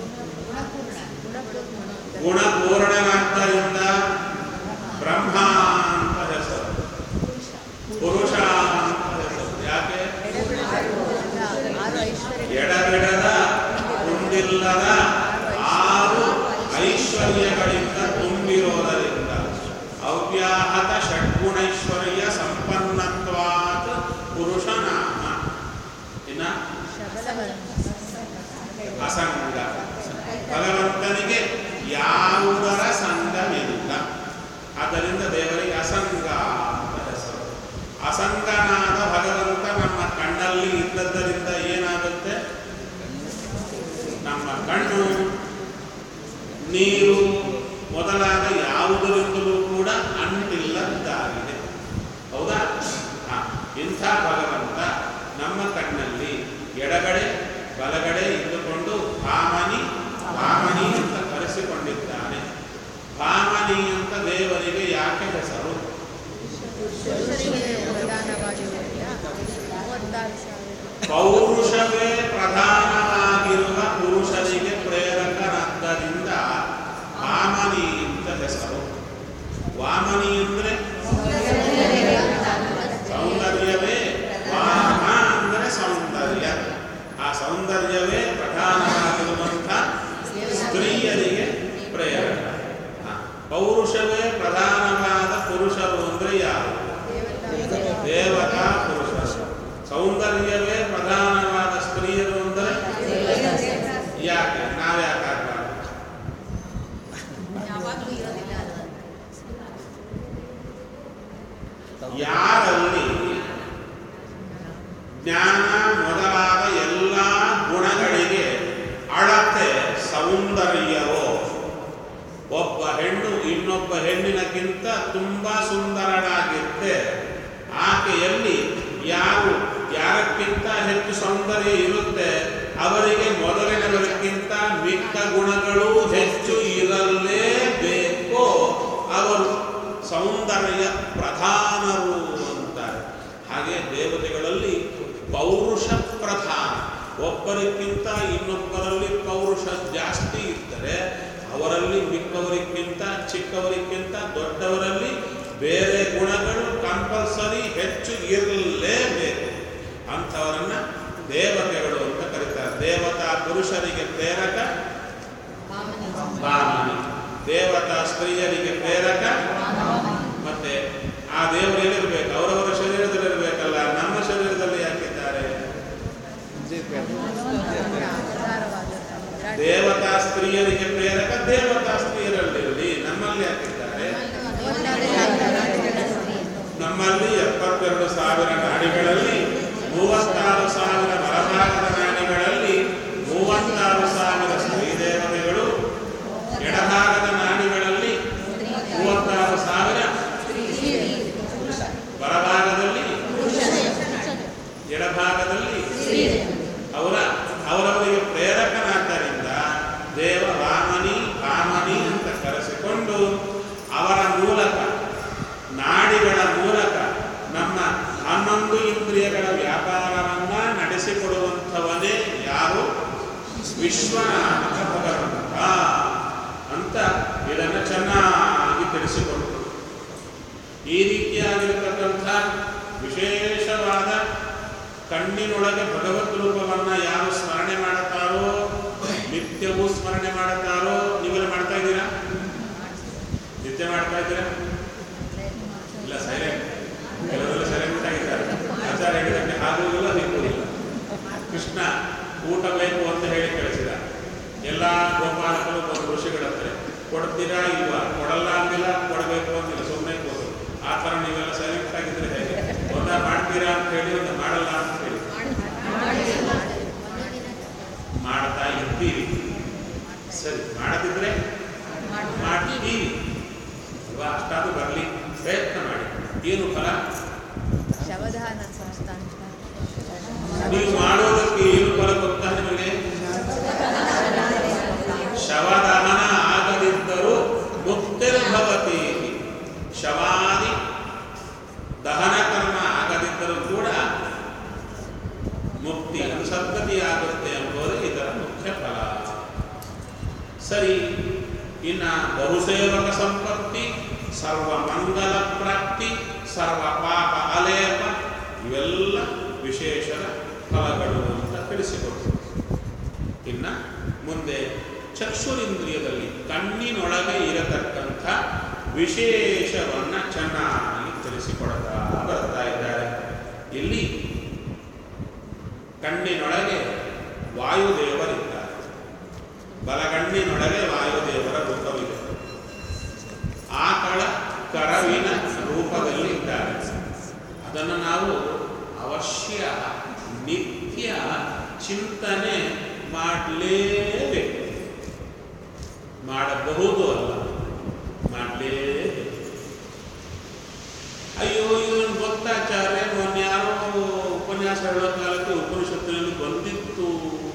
ಗುಣಪೂರ್ಣ ಗುಣಪೂರ್ಣನಾದ್ದರಿಂದ ಬ್ರಹ್ಮ ಅಂತ ಹೆಸರು ಪುರುಷ ಅಂತ ಹೆಸರು ಯಾಕೆ ಆರು ಐಶ್ವರ್ಯ ಎಡಬಿಡದ ಕುಂದಿಲ್ಲದ ಆರು ಐಶ್ವರ್ಯಗಳಿಂದ ತುಂಬಿರೋದರಿಂದ ಅವ್ಯಾಹತ ಷಡ್ಗುಣೈಶ್ವರ್ಯ ಸಂಪನ್ನತ್ವಾತ್ ಪುರುಷನಾಮ ಇನ್ನ ಅಸಂಗ ಭಗವಂತನಿಗೆ ಯಾವುದರ ಸಂಗವಿಲ್ಲ ಆದ್ದರಿಂದ ದೇವರಿಗೆ ಅಸಂಗ ಅಂತ ಹೆಸರು ಅಸಂಗನಾದ ಭಗವಂತ ನಮ್ಮ ಕಣ್ಣಲ್ಲಿ ಇದ್ದದ್ದರಿಂದ ಏನಾಗುತ್ತೆ ನಮ್ಮ ಕಣ್ಣು ನೀರು ಮೊದಲಾದ ಯಾವುದರಿಂದಲೂ ಕೂಡ ಅಂಟಿಲ್ಲದ್ದಾಗಿದೆ ಹೌದಾ ಹಾ, ಇಂಥ ಭಗವಂತ ನಮ್ಮ ಕಣ್ಣಲ್ಲಿ ಎಡಗಡೆ ಬಲಗಡೆ ಇದ್ದುಕೊಂಡು ಭಾಮನಿ ಭಾಮನಿ ಅಂತ ಕರೆಸಿಕೊಂಡಿದ್ದಾನೆ ಭಾಮನಿ ಅಂತ ದೇವರಿಗೆ ಯಾಕೆ ಹೆಸರು ಪ್ರಧಾನವಾಗಿರುವುದರಿಂದ ಮೂವತ್ತಾರು ಸಾವಿರ ಪೌರುಷವೇ ಪ್ರಧಾನವಾಗಿರುವ ಪುರುಷನಿಗೆ ಪ್ರೇರಕನಾದ್ದರಿಂದ ವಾಮನಿ ಅಂತ ಹೆಸರು ವಾಮನಿ ಅಂದ್ರೆ ಸೌಂದರ್ಯವೇ ವಾಮ ಅಂದರೆ ಸೌಂದರ್ಯ ಆ ಸೌಂದರ್ಯವೇ ಪ್ರಧಾನವಾಗಿರುವಂಥ ಸ್ತ್ರೀಯರಿಗೆ ಪ್ರೇರಕ ಹ. ಪೌರುಷವೇ ಪ್ರಧಾನವಾದ ಪುರುಷರು ಅಂದ್ರೆ ಯಾರು ದೇವತಾ ಪುರುಷರು ಸೌಂದರ್ಯವೇ ಪ್ರಧಾನವಾದ ಸ್ತ್ರೀಯರು ಅಂದರೆ ಯಾಕೆ ನಾವ್ಯಾಕೆ ಆಗ್ಬಾರ್ದು ಯಾವಾಗಲೂ ಇರೋದಿಲ್ಲ ಅದು ಯಾರಲ್ಲಿ ಜ್ಞಾನ ಮೊದಲಾದ ಎಲ್ಲ ಗುಣಗಳಿಗೆ ಅಳತೆ ಸೌಂದರ್ಯವೋ ಒಬ್ಬ ಹೆಣ್ಣು ಇನ್ನೊಬ್ಬ ಹೆಣ್ಣಿನಕ್ಕಿಂತ ತುಂಬಾ ಸುಂದರಳಾಗಿದ್ದೆ ಆಕೆಯಲ್ಲಿ ಯಾರು ಯಾರಕ್ಕಿಂತ ಹೆಚ್ಚು ಸೌಂದರ್ಯ ಇರುತ್ತೆ ಅವರಿಗೆ ಮೊದಲಿನವರಿಗಿಂತ ಮಿಕ್ಕ ಗುಣಗಳು ಹೆಚ್ಚು ಇರಲೇಬೇಕೋ ಅವರು ಸೌಂದರ್ಯ ಪ್ರಧಾನರು ಅಂತಾರೆ ಹಾಗೆ ದೇವತೆಗಳಲ್ಲಿ ಪೌರುಷ ಪ್ರಧಾನ ಒಬ್ಬರಿಗಿಂತ ಇನ್ನೊಬ್ಬರಲ್ಲಿ ಪೌರುಷ ಜಾಸ್ತಿ ಇದ್ದರೆ ಅವರಲ್ಲಿ ಮಿಕ್ಕವರಿಗಿಂತ ಚಿಕ್ಕವರಿಗಿಂತ ದೊಡ್ಡವರಲ್ಲಿ ಬೇರೆ ಗುಣಗಳು ಕಂಪಲ್ಸರಿ ಹೆಚ್ಚು ಇರಲೇಬೇಕು ಅಂಥವರನ್ನ ದೇವತೆಗಳು ಅಂತ ಕರೀತಾರೆ ದೇವತಾ ಪುರುಷರಿಗೆ ಪ್ರೇರಕ ಬಾಮನಿ ದೇವತಾ ಸ್ತ್ರೀಯರಿಗೆ ಪ್ರೇರಕ ಮತ್ತೆ ಆ ದೇವರು ಎಲ್ಲಿರ್ಬೇಕು ಅವರವರ ಶರೀರದಲ್ಲಿ ಇರಬೇಕಲ್ಲ ನಮ್ಮ ಶರೀರದಲ್ಲಿ ಯಾಕಿದ್ದಾರೆ ಆಧಾರವಾದ ದೇವತಾ ಸ್ತ್ರೀಯರಿಗೆ ಪ್ರೇರಕ ದೇವತಾ ಸ್ತ್ರೀಯರಲ್ಲಿರಲಿ ನಮ್ಮಲ್ಲಿ ಯಾಕಿದ್ದಾರೆ ನಮ್ಮಲ್ಲಿ ಎಪ್ಪತ್ತೆರಡು ಸಾವಿರ ನಾಡಿಗಳಲ್ಲಿ ಮೂವತ್ತಾರು ಸಾವಿರ ಬಲಭಾಗದ ನಾಡಿಗಳಲ್ಲಿ ಮೂವತ್ತಾರು ಸಾವಿರ ಸ್ತ್ರೀ ದೇವತೆಗಳು ಎಡಭಾಗದ ನಾಡಿಗಳಲ್ಲಿ ಮೂವತ್ತಾರು ಸಾವಿರ ಬಲಭಾಗದಲ್ಲಿ ಎಡಭಾಗದಲ್ಲಿ ಅವರ ಅವರವರಿಗೆ ಪ್ರೇರಕನಾದ್ದರಿಂದ ದೇವ ವಾಮನಿ ವಾಮನಿ ಅಂತ ಕರೆಸಿಕೊಂಡು ಅವರ ಮೂಲಕ ನಾಡಿಗಳ ಮೂಲಕ ನಮ್ಮ ಹನ್ನೊಂದು ಇಂದ್ರಿಯ ಚಕ್ಷುರಿಂದ್ರಿಯಗಳ ವ್ಯಾಪಾರವನ್ನ ನಡೆಸಿಕೊಡುವಂಥವನೇ ಯಾರು ವಿಶ್ವನಾಥ ಭಗವಂತ ಅಂತ ಇದನ್ನು ಚೆನ್ನಾಗಿ ತಿಳಿಸಿಕೊಟ್ಟರು ಈ ರೀತಿಯಾಗಿರತಕ್ಕಂಥ ವಿಶೇಷವಾದ ಕಣ್ಣಿನೊಳಗೆ ಭಗವತ್ ರೂಪವನ್ನ ಯಾರು ಸ್ಮರಣೆ ಮಾಡುತ್ತಾರೋ ನಿತ್ಯವೂ ಸ್ಮರಣೆ ಮಾಡುತ್ತಾರೋ ನೀವೆಲ್ಲ ಮಾಡ್ತಾ ಇದ್ದೀರಾ ನಿತ್ಯ ಮಾಡ್ತಾ ಇದ್ದೀರಾ ಇಲ್ಲ ಸೈಲೆಂಟ್ ಕೆಲವರೆಲ್ಲ ಸೈಲೆಂಟ್ ಆಗಿದ್ದಾರೆ ಆಚಾರ ಹೇಳಿದಂತೆ ಆಗುವುದಿಲ್ಲ ನಿಲ್ಲುವುದಿಲ್ಲ ಕೃಷ್ಣ ಊಟ ಬೇಕು ಅಂತ ಹೇಳಿ ಕಳಿಸಿದ ಎಲ್ಲ ಗೋಪಾಲಕರು ಒಂದು ಋಷಿಗಳ ಹತ್ರ ಕೊಡ್ತೀರಾ ಇಲ್ವಾ ಕೊಡಲ್ಲ ಅಂದಿಲ್ಲ ಕೊಡಬೇಕು ಅಂದಿಲ್ಲ ಸುಮ್ಮನೆ ಕೂತು ಆ ಥರ ನೀವೆಲ್ಲ ಸೈಲೆಂಟ್ ಆಗಿದ್ರೆ ಹೇಗೆ ಒಂದ ಮಾಡ್ತೀರಾ ಅಂತ ಹೇಳಿ ಒಂದು ಮಾಡಲ್ಲ ಅಂತ ಹೇಳಿ ಮಾಡ್ತಾ ಇರ್ತೀರಿ ಸರಿ ಮಾಡದಿದ್ರೆ ಮಾಡ್ತೀವಿ ಅಲ್ವಾ ಅಷ್ಟಾದ್ರೂ ಬರಲಿ ಪ್ರಯತ್ನ ಮಾಡಿ ಏನು ಫಲ ಶವಧಾನ ಸಂಸ್ಥಾನ ನೀವು ಮಾಡೋದಕ್ಕೆ ಏನು ಫಲ ಗೊತ್ತಾ ನಿಮಗೆ ಶವದಹನ ಆಗದಿದ್ದರೂ ಮುಕ್ತಿರ್ಭವತಿ ಶವಾದಿ ದಹನ ಕರ್ಮ ಆಗದಿದ್ದರೂ ಕೂಡ ಮುಕ್ತಿ ಅದು ಸದ್ಗತಿ ಆಗುತ್ತೆ ಎಂಬುದು ಇದರ ಮುಖ್ಯ ಫಲ ಸರಿ ಇನ್ನ ಬಹುಸೇವಕ ಸಂಪತ್ತಿ ಸರ್ವ ಮಂಗಲ ಪ್ರಾಪ್ತಿ ಸರ್ವ ಪಾಪ ಅಲೇಪ ಇವೆಲ್ಲ ವಿಶೇಷದ ಫಲಗಳು ಅಂತ ತಿಳಿಸಿಕೊಡ್ತಾರೆ ಇನ್ನ ಮುಂದೆ ಚಕ್ಷುರಿಂದ್ರಿಯದಲ್ಲಿ ಕಣ್ಣಿನೊಳಗೆ ಇರತಕ್ಕಂಥ ವಿಶೇಷವನ್ನ ಚೆನ್ನಾಗಿ ತಿಳಿಸಿಕೊಡ್ತಾ ಬರ್ತಾ ಇದ್ದಾರೆ ಇಲ್ಲಿ ಕಣ್ಣಿನೊಳಗೆ ವಾಯುದೇವರಿದ್ದಾರೆ ಬಲಗಣ್ಣಿನೊಳಗೆ ವಾಯುದೇವರ ರೂಪವಿದೆ ಆಕಳ ಕರವಿನ ರೂಪದಲ್ಲಿ ಇದ್ದಾರೆ ಅದನ್ನು ನಾವು ಅವಶ್ಯ ನಿತ್ಯ ಚಿಂತನೆ ಮಾಡಲೇಬೇಕು ಮಾಡಬಹುದು ಅಲ್ಲ ಮಾಡಲೇಬೇಕು ಅಯ್ಯೋ ಇವನು ಭಕ್ತಾಚಾರ್ಯ ಮೊನ್ನೆ ಯಾರೋ ಉಪನ್ಯಾಸ ಹೇಳೋ ಕಾಲಕ್ಕೆ ಉಪನಿಷತ್ತಿನಲ್ಲಿ ಬಂದಿತ್ತು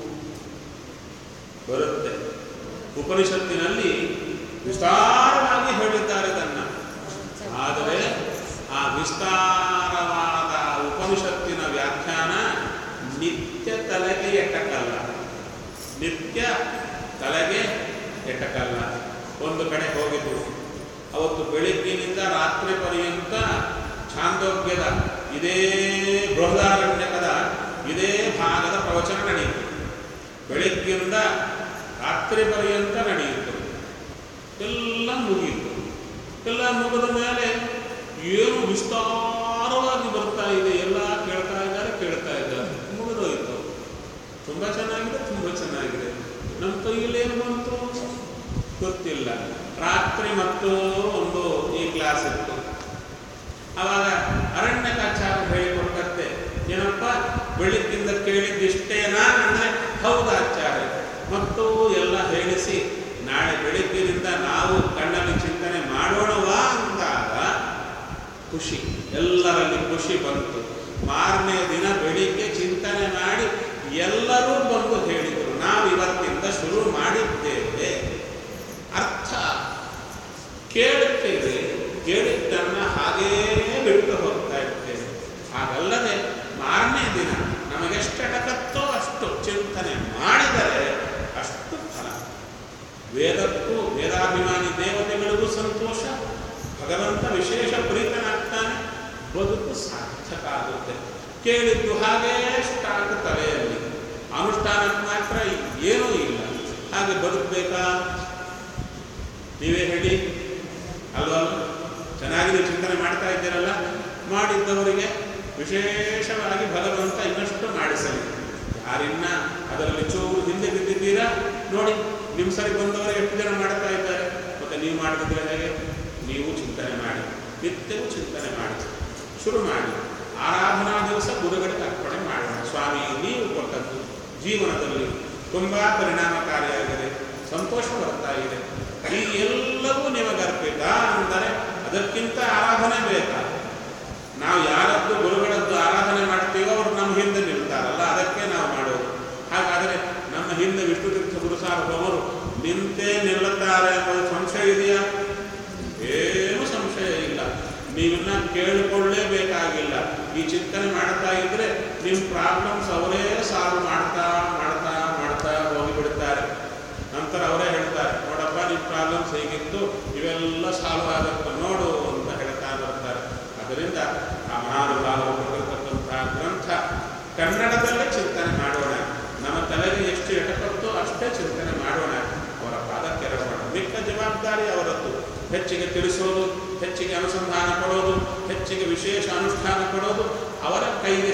ಬರುತ್ತೆ ಉಪನಿಷತ್ತಿನಲ್ಲಿ ವಿಸ್ತಾರವಾಗಿ ಹೇಳಿದ್ದಾರೆ ತನ್ನ ಆದರೆ ಆ ವಿಸ್ತಾರವಾದ ಉಪನಿಷತ್ತಿನ ವ್ಯಾಖ್ಯಾನ ನಿತ್ಯ ತಲೆಗೆ ಎಟ್ಟಕ್ಕಲ್ಲ ನಿತ್ಯ ತಲೆಗೆ ಎಟ್ಟಕ್ಕಲ್ಲ ಒಂದು ಕಡೆ ಹೋಗಿದ್ದು ಅವತ್ತು ಬೆಳಿಗ್ಗಿನಿಂದ ರಾತ್ರಿ ಪರ್ಯಂತ ಛಾಂದೋಗ್ಯದ ಇದೇ ಬೃಹದಾರಣ್ಯಕದ ಇದೇ ಭಾಗದ ಪ್ರವಚನ ನಡೆಯಿತು ಬೆಳಿಗ್ಗಿಂದ ರಾತ್ರಿ ಪರ್ಯಂತ ನಡೆಯಿತು ಎಲ್ಲ ಮುಗಿಯಿತು ಎಲ್ಲ ಮುಗಿದ ಮೇಲೆ ಏನು ವಿಸ್ತಾರವಾಗಿ ಬರ್ತಾ ಇದೆ ಎಲ್ಲ ಕೇಳ್ತಾ ಇದ್ದಾರೆ ಕೇಳ್ತಾ ಇದ್ದಾರೆ ಮುಗಿದೋಯ್ತು ತುಂಬ ಚೆನ್ನಾಗಿದೆ ತುಂಬ ಚೆನ್ನಾಗಿದೆ ನಮ್ಮ ಕೈಯಲ್ಲಿ ಏನು ಬಂತು ಗೊತ್ತಿಲ್ಲ ರಾತ್ರಿ ಮತ್ತು ಒಂದು ಈ ಕ್ಲಾಸ್ ಇತ್ತು ಆವಾಗ ಅರಣ್ಯಕಾಚಾರ ಹೇಳಿಕೊಟ್ಟಂತೆ ಏನಪ್ಪ ಬೆಳಿಗ್ಗಿಂದ ಕೇಳಿದ್ದಿಷ್ಟೇನಾ ಅಂದರೆ ಹೌದು ಆಚಾರ್ಯ ಮತ್ತು ಎಲ್ಲ ಹೇಳಿಸಿ ನಾಳೆ ಬೆಳಿಗ್ಗಿನಿಂದ ನಾವು ಕಣ್ಣಲ್ಲಿ ಚಿಂತನೆ ಮಾಡೋಣವಾ ಅಂದಾಗ ಖುಷಿ ಎಲ್ಲರಲ್ಲಿ ಖುಷಿ ಬಂತು ಮಾರನೇ ದಿನ ಬೆಳಿಗ್ಗೆ ಚಿಂತನೆ ಮಾಡಿ ಎಲ್ಲರೂ ಬಂದು ಹೇಳಿದರು ನಾವು ಇವತ್ತಿಂದ ಶುರು ಮಾಡಿದ್ದೇವೆ ಅರ್ಥ ಕೇಳುತ್ತೇವೆ ಕೇಳಿದ್ದನ್ನ ಹಾಗೇ ಬಿಟ್ಟು ಹೋಗ್ತಾ ಇರ್ತೇವೆ ಹಾಗಲ್ಲದೆ ಮಾರನೇ ದಿನ ನಮಗೆಷ್ಟಟಕತ್ತೋ ಅಷ್ಟು ಚಿಂತನೆ ಮಾಡಿದರೆ ಅಷ್ಟು ಫಲ ವೇದಕ್ಕೂ ವೇದಾಭಿಮಾನಿ ದೇವತೆಗಳಿಗೂ ಸಂತೋಷ ಭಗವಂತ ವಿಶೇಷ ಪ್ರೀತನಾಗ್ತಾನೆ ಬದುಕು ಸಾರ್ಥಕ ಆಗುತ್ತೆ ಕೇಳಿದ್ದು ಹಾಗೇ ಸ್ಟಾಕ್ ತಲೆಯಲ್ಲಿ ಅನುಷ್ಠಾನಕ್ಕೆ ಮಾತ್ರ ಏನೂ ಇಲ್ಲ ಹಾಗೆ ಬದುಕಬೇಕಾ ನೀವೇ ಹೇಳಿ ಅಲ್ವಾ ಚೆನ್ನಾಗಿದೆ ಚಿಂತನೆ ಮಾಡ್ತಾ ಇದ್ದೀರಲ್ಲ ಮಾಡಿದ್ದವರಿಗೆ ವಿಶೇಷವಾಗಿ ಭಗವಂತ ಇನ್ನಷ್ಟು ಮಾಡಿಸಲಿ ಯಾರಿನ್ನ ಅದರಲ್ಲಿ ಚೂರು ಹಿಂದೆ ಬಿದ್ದಿದ್ದೀರಾ ನೋಡಿ ನಿಮ್ಮ ಸರಿ ಬಂದವರು ಎಷ್ಟು ಜನ ಮಾಡ್ತಾ ಇದ್ದಾರೆ ಮತ್ತೆ ನೀವು ಮಾಡಿದ್ರೆ ಹೇಗೆ ನೀವು ಚಿಂತನೆ ಮಾಡಿ ನಿತ್ಯವೂ ಚಿಂತನೆ ಮಾಡಿ ಶುರು ಮಾಡಿ ಆರಾಧನಾ ದಿವಸ ಗುರುಗಳಿಗೆ ಅರ್ಪಣೆ ಮಾಡೋಣ ಸ್ವಾಮಿ ನೀವು ಕೊಟ್ಟದ್ದು ಜೀವನದಲ್ಲಿ ತುಂಬ ಪರಿಣಾಮಕಾರಿಯಾಗಿದೆ ಸಂತೋಷ ಬರ್ತಾ ಇದೆ ಈ ಎಲ್ಲವೂ ನಿಮಗೆ ಅರ್ಪಿತ ಅಂದರೆ ಅದಕ್ಕಿಂತ ಆರಾಧನೆ ಬೇಕಾ ನಾವು ಯಾರದ್ದು ಗುರುಗಳದ್ದು ಆರಾಧನೆ ಮಾಡ್ತೀವೋ ಅವರು ನಮ್ಮ ಹಿಂದೆ ನಿಲ್ತಾರಲ್ಲ ಅದಕ್ಕೆ ನಾವು ಮಾಡೋದು ಹಾಗಾದರೆ ನಮ್ಮ ಹಿಂದೆ ವಿಷ್ಣು ತೀರ್ಥ ಗುರು ಸಾರ್ವಭೌಮರು ನಿಂತೇ ನಿಲ್ಲುತ್ತಾರೆ ಅನ್ನೋದು ಸಂಶಯ ಇದೆಯಾ ಏನು ಸಂಶಯ ಇಲ್ಲ ನೀವನ್ನ ಕೇಳಿಕೊಳ್ಳೇಬೇಕಾಗಿಲ್ಲ ಈ ಚಿಂತನೆ ಮಾಡ್ತಾ ಇದ್ರೆ ನಿಮ್ಮ ಪ್ರಾಬ್ಲಮ್ಸ್ ಅವರೇ ಸಾಲ್ವ್ ಮಾಡ್ತಾ ಮಾಡ್ತಾ ಮಾಡ್ತಾ ಹೋಗಿಬಿಡ್ತಾರೆ ನಂತರ ಅವರೇ ಹೇಳ್ತಾರೆ ನೋಡಪ್ಪ ನಿಮ್ಮ ಪ್ರಾಬ್ಲಮ್ಸ್ ಹೇಗಿತ್ತು ಇವೆಲ್ಲ ಸಾಲ್ವ್ ಆಗುತ್ತೆ ನೋಡು ಅಂತ ಹೇಳ್ತಾ ಬರ್ತಾರೆ ಅದರಿಂದ ಆ ಮಹಾನುಭಾವರು ಬರೆದಿರ್ತಕ್ಕಂತಹ ಗ್ರಂಥ ಕನ್ನಡದಲ್ಲೇ ಚಿಂತನೆ ಮಾಡೋಣ ನಮ್ಮ ತಲೆಗೆ ಎಷ್ಟು ಎಟಕತ್ತೋ ಅಷ್ಟೇ ಚಿಂತನೆ ಮಾಡೋಣ ಅವರ ಪಾದಕ್ಕೆ ಎರಡೋಣ ಮಿಕ್ಕ ಜವಾಬ್ದಾರಿ ಅವರದ್ದು ಹೆಚ್ಚಿಗೆ ತಿಳಿಸೋದು ಹೆಚ್ಚಿಗೆ ಅನುಸಂಧಾನ ಕೊಡೋದು ಹೆಚ್ಚಿಗೆ ವಿಶೇಷ ಅನುಷ್ಠಾನ ಕೊಡೋದು ಅವರ ಕೈಗೆ